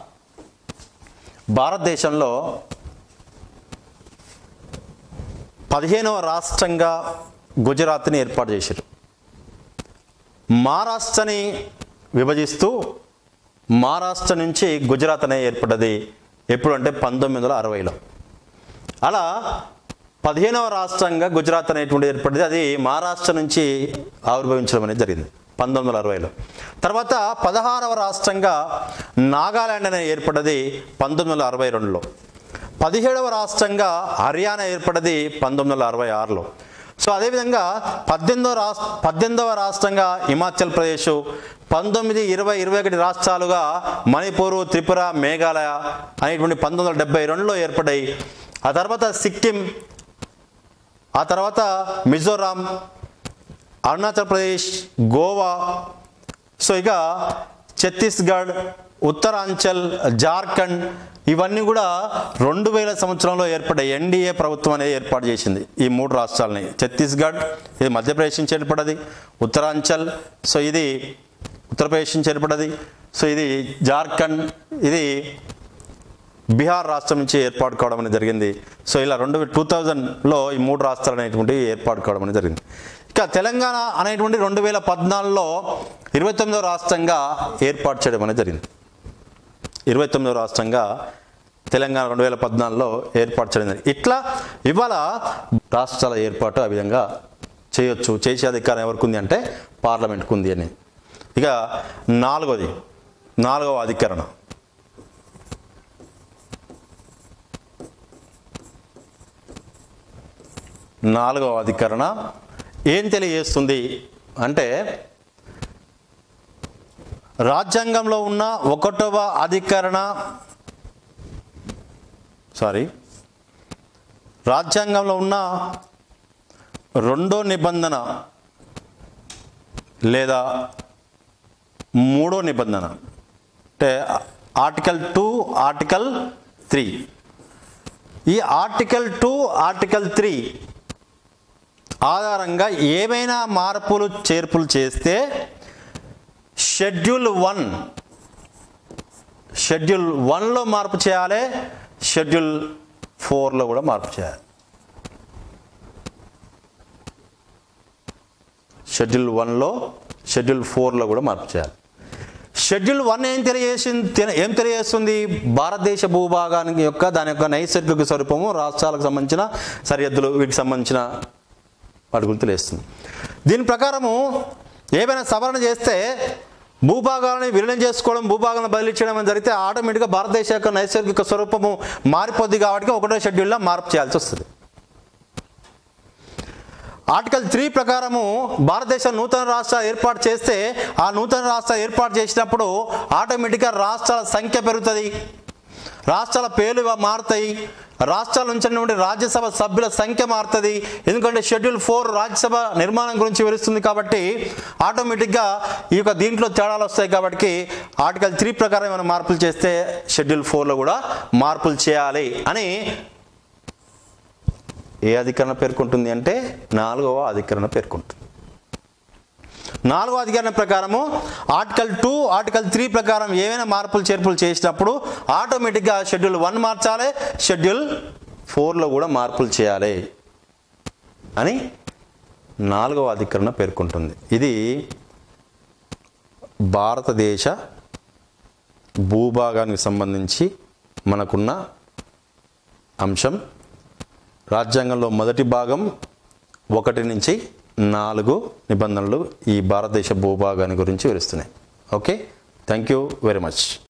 భారతదేశంలో పదిహేనవ రాష్ట్రంగా గుజరాత్ని ఏర్పాటు చేశారు మహారాష్ట్రని విభజిస్తూ మహారాష్ట్ర నుంచి గుజరాత్ అనే ఏర్పడ్డది ఎప్పుడు అంటే పంతొమ్మిది వందల అరవైలో అలా పదిహేనవ రాష్ట్రంగా గుజరాత్ అనేటువంటి ఏర్పడింది అది మహారాష్ట్ర నుంచి ఆవిర్భవించడం అనేది జరిగింది పంతొమ్మిది వందల అరవైలో తర్వాత పదహారవ రాష్ట్రంగా నాగాలాండ్ అనేది ఏర్పడ్డది పంతొమ్మిది వందల అరవై రెండులో పదిహేడవ రాష్ట్రంగా హర్యానా ఏర్పడ్డది పంతొమ్మిది వందల అరవై ఆరులో సో అదేవిధంగా పద్దెనిమిదవ రాష్ట్ర పద్దెనిమిదవ రాష్ట్రంగా హిమాచల్ ప్రదేశ్ పంతొమ్మిది ఇరవై ఇరవై ఒకటి రాష్ట్రాలుగా మణిపూర్ త్రిపుర మేఘాలయ అనేటువంటి పంతొమ్మిది వందల డెబ్బై రెండులో ఏర్పడ్డాయి ఆ తర్వాత సిక్కిం ఆ తర్వాత మిజోరాం అరుణాచల్ ప్రదేశ్ గోవా సో ఇక ఛత్తీస్గఢ్ ఉత్తరాంచల్ జార్ఖండ్ ఇవన్నీ కూడా రెండు వేల సంవత్సరంలో ఏర్పడ్డ ఎన్డీఏ ప్రభుత్వం అనేది ఏర్పాటు చేసింది ఈ మూడు రాష్ట్రాలని ఛత్తీస్గఢ్ ఇది మధ్యప్రదేశ్ నుంచి ఏర్పడ్డది ఉత్తరాంచల్ సో ఇది ఉత్తరప్రదేశ్ నుంచి ఏర్పడ్డది సో ఇది జార్ఖండ్ ఇది బీహార్ రాష్ట్రం నుంచి ఏర్పాటు కావడం అనేది జరిగింది సో ఇలా రెండు టూ థౌజండ్లో ఈ మూడు రాష్ట్రాలు అనేటువంటివి ఏర్పాటు కావడం అనేది జరిగింది ఇక తెలంగాణ అనేటువంటి రెండు వేల పద్నాలుగులో ఇరవై తొమ్మిదవ రాష్ట్రంగా ఏర్పాటు చేయడం అనేది జరిగింది ఇరవై తొమ్మిదవ రాష్ట్రంగా తెలంగాణ రెండు వేల పద్నాలుగులో ఏర్పాటు చేయడం జరిగింది ఇట్లా ఇవాళ రాష్ట్రాల ఏర్పాటు ఆ విధంగా చేయొచ్చు చేసే అధికారం ఎవరికి ఉంది అంటే పార్లమెంట్కి ఉంది అని ఇక నాలుగోది నాలుగవ అధికరణ నాలుగవ అధికరణ ఏం తెలియజేస్తుంది అంటే రాజ్యాంగంలో ఉన్న ఒకటవ అధికరణ సారీ రాజ్యాంగంలో ఉన్న రెండో నిబంధన లేదా మూడో నిబంధన అంటే ఆర్టికల్ టూ ఆర్టికల్ త్రీ ఈ ఆర్టికల్ టూ ఆర్టికల్ త్రీ ఆధారంగా ఏమైనా మార్పులు చేర్పులు చేస్తే షెడ్యూల్ వన్ షెడ్యూల్ వన్లో మార్పు చేయాలి షెడ్యూల్ ఫోర్లో కూడా మార్పు చేయాలి షెడ్యూల్ వన్లో షెడ్యూల్ ఫోర్లో కూడా మార్పు చేయాలి షెడ్యూల్ వన్ ఏం తెలియజేసింది ఏం తెలియజేస్తుంది భారతదేశ భూభాగానికి యొక్క దాని యొక్క నైసర్గిక స్వరూపము రాష్ట్రాలకు సంబంధించిన సరిహద్దులు వీటికి సంబంధించిన వాటి గురించి తెలియస్తుంది దీని ప్రకారము ఏమైనా సవరణ చేస్తే భూభాగాలని విలీనం చేసుకోవడం భూభాగాలను బదిలీ చేయడం అని జరిగితే ఆటోమేటిక్గా భారతదేశ యొక్క నైసర్గిక స్వరూపము మారిపోద్ది కాబట్టి ఒకటో షెడ్యూల్లో మార్పు చేయాల్సి వస్తుంది ఆర్టికల్ త్రీ ప్రకారము భారతదేశం నూతన రాష్ట్రాలు ఏర్పాటు చేస్తే ఆ నూతన రాష్ట్రాలు ఏర్పాటు చేసినప్పుడు ఆటోమేటిక్గా రాష్ట్రాల సంఖ్య పెరుగుతుంది రాష్ట్రాల పేర్లు మారుతాయి రాష్ట్రాల నుంచి ఉన్నటువంటి రాజ్యసభ సభ్యుల సంఖ్య మారుతుంది ఎందుకంటే షెడ్యూల్ ఫోర్ రాజ్యసభ నిర్మాణం గురించి వివరిస్తుంది కాబట్టి ఆటోమేటిక్గా ఈ యొక్క దీంట్లో తేడాలు వస్తాయి కాబట్టి ఆర్టికల్ త్రీ ప్రకారం ఏమైనా మార్పులు చేస్తే షెడ్యూల్ ఫోర్లో కూడా మార్పులు చేయాలి అని ఏ అధికరణ పేర్కొంటుంది అంటే నాలుగవ అధికరణ పేర్కొంటుంది నాలుగో అధికరణ ప్రకారము ఆర్టికల్ టూ ఆర్టికల్ త్రీ ప్రకారం ఏమైనా మార్పులు చేర్పులు చేసినప్పుడు ఆటోమేటిక్గా షెడ్యూల్ వన్ మార్చాలి షెడ్యూల్ ఫోర్లో కూడా మార్పులు చేయాలి అని నాలుగవ అధికరణ పేర్కొంటుంది ఇది భారతదేశ భూభాగానికి సంబంధించి మనకున్న అంశం రాజ్యాంగంలో మొదటి భాగం ఒకటి నుంచి నాలుగు నిబంధనలు ఈ భారతదేశ భూభాగాన్ని గురించి వివరిస్తున్నాయి okay thank you very much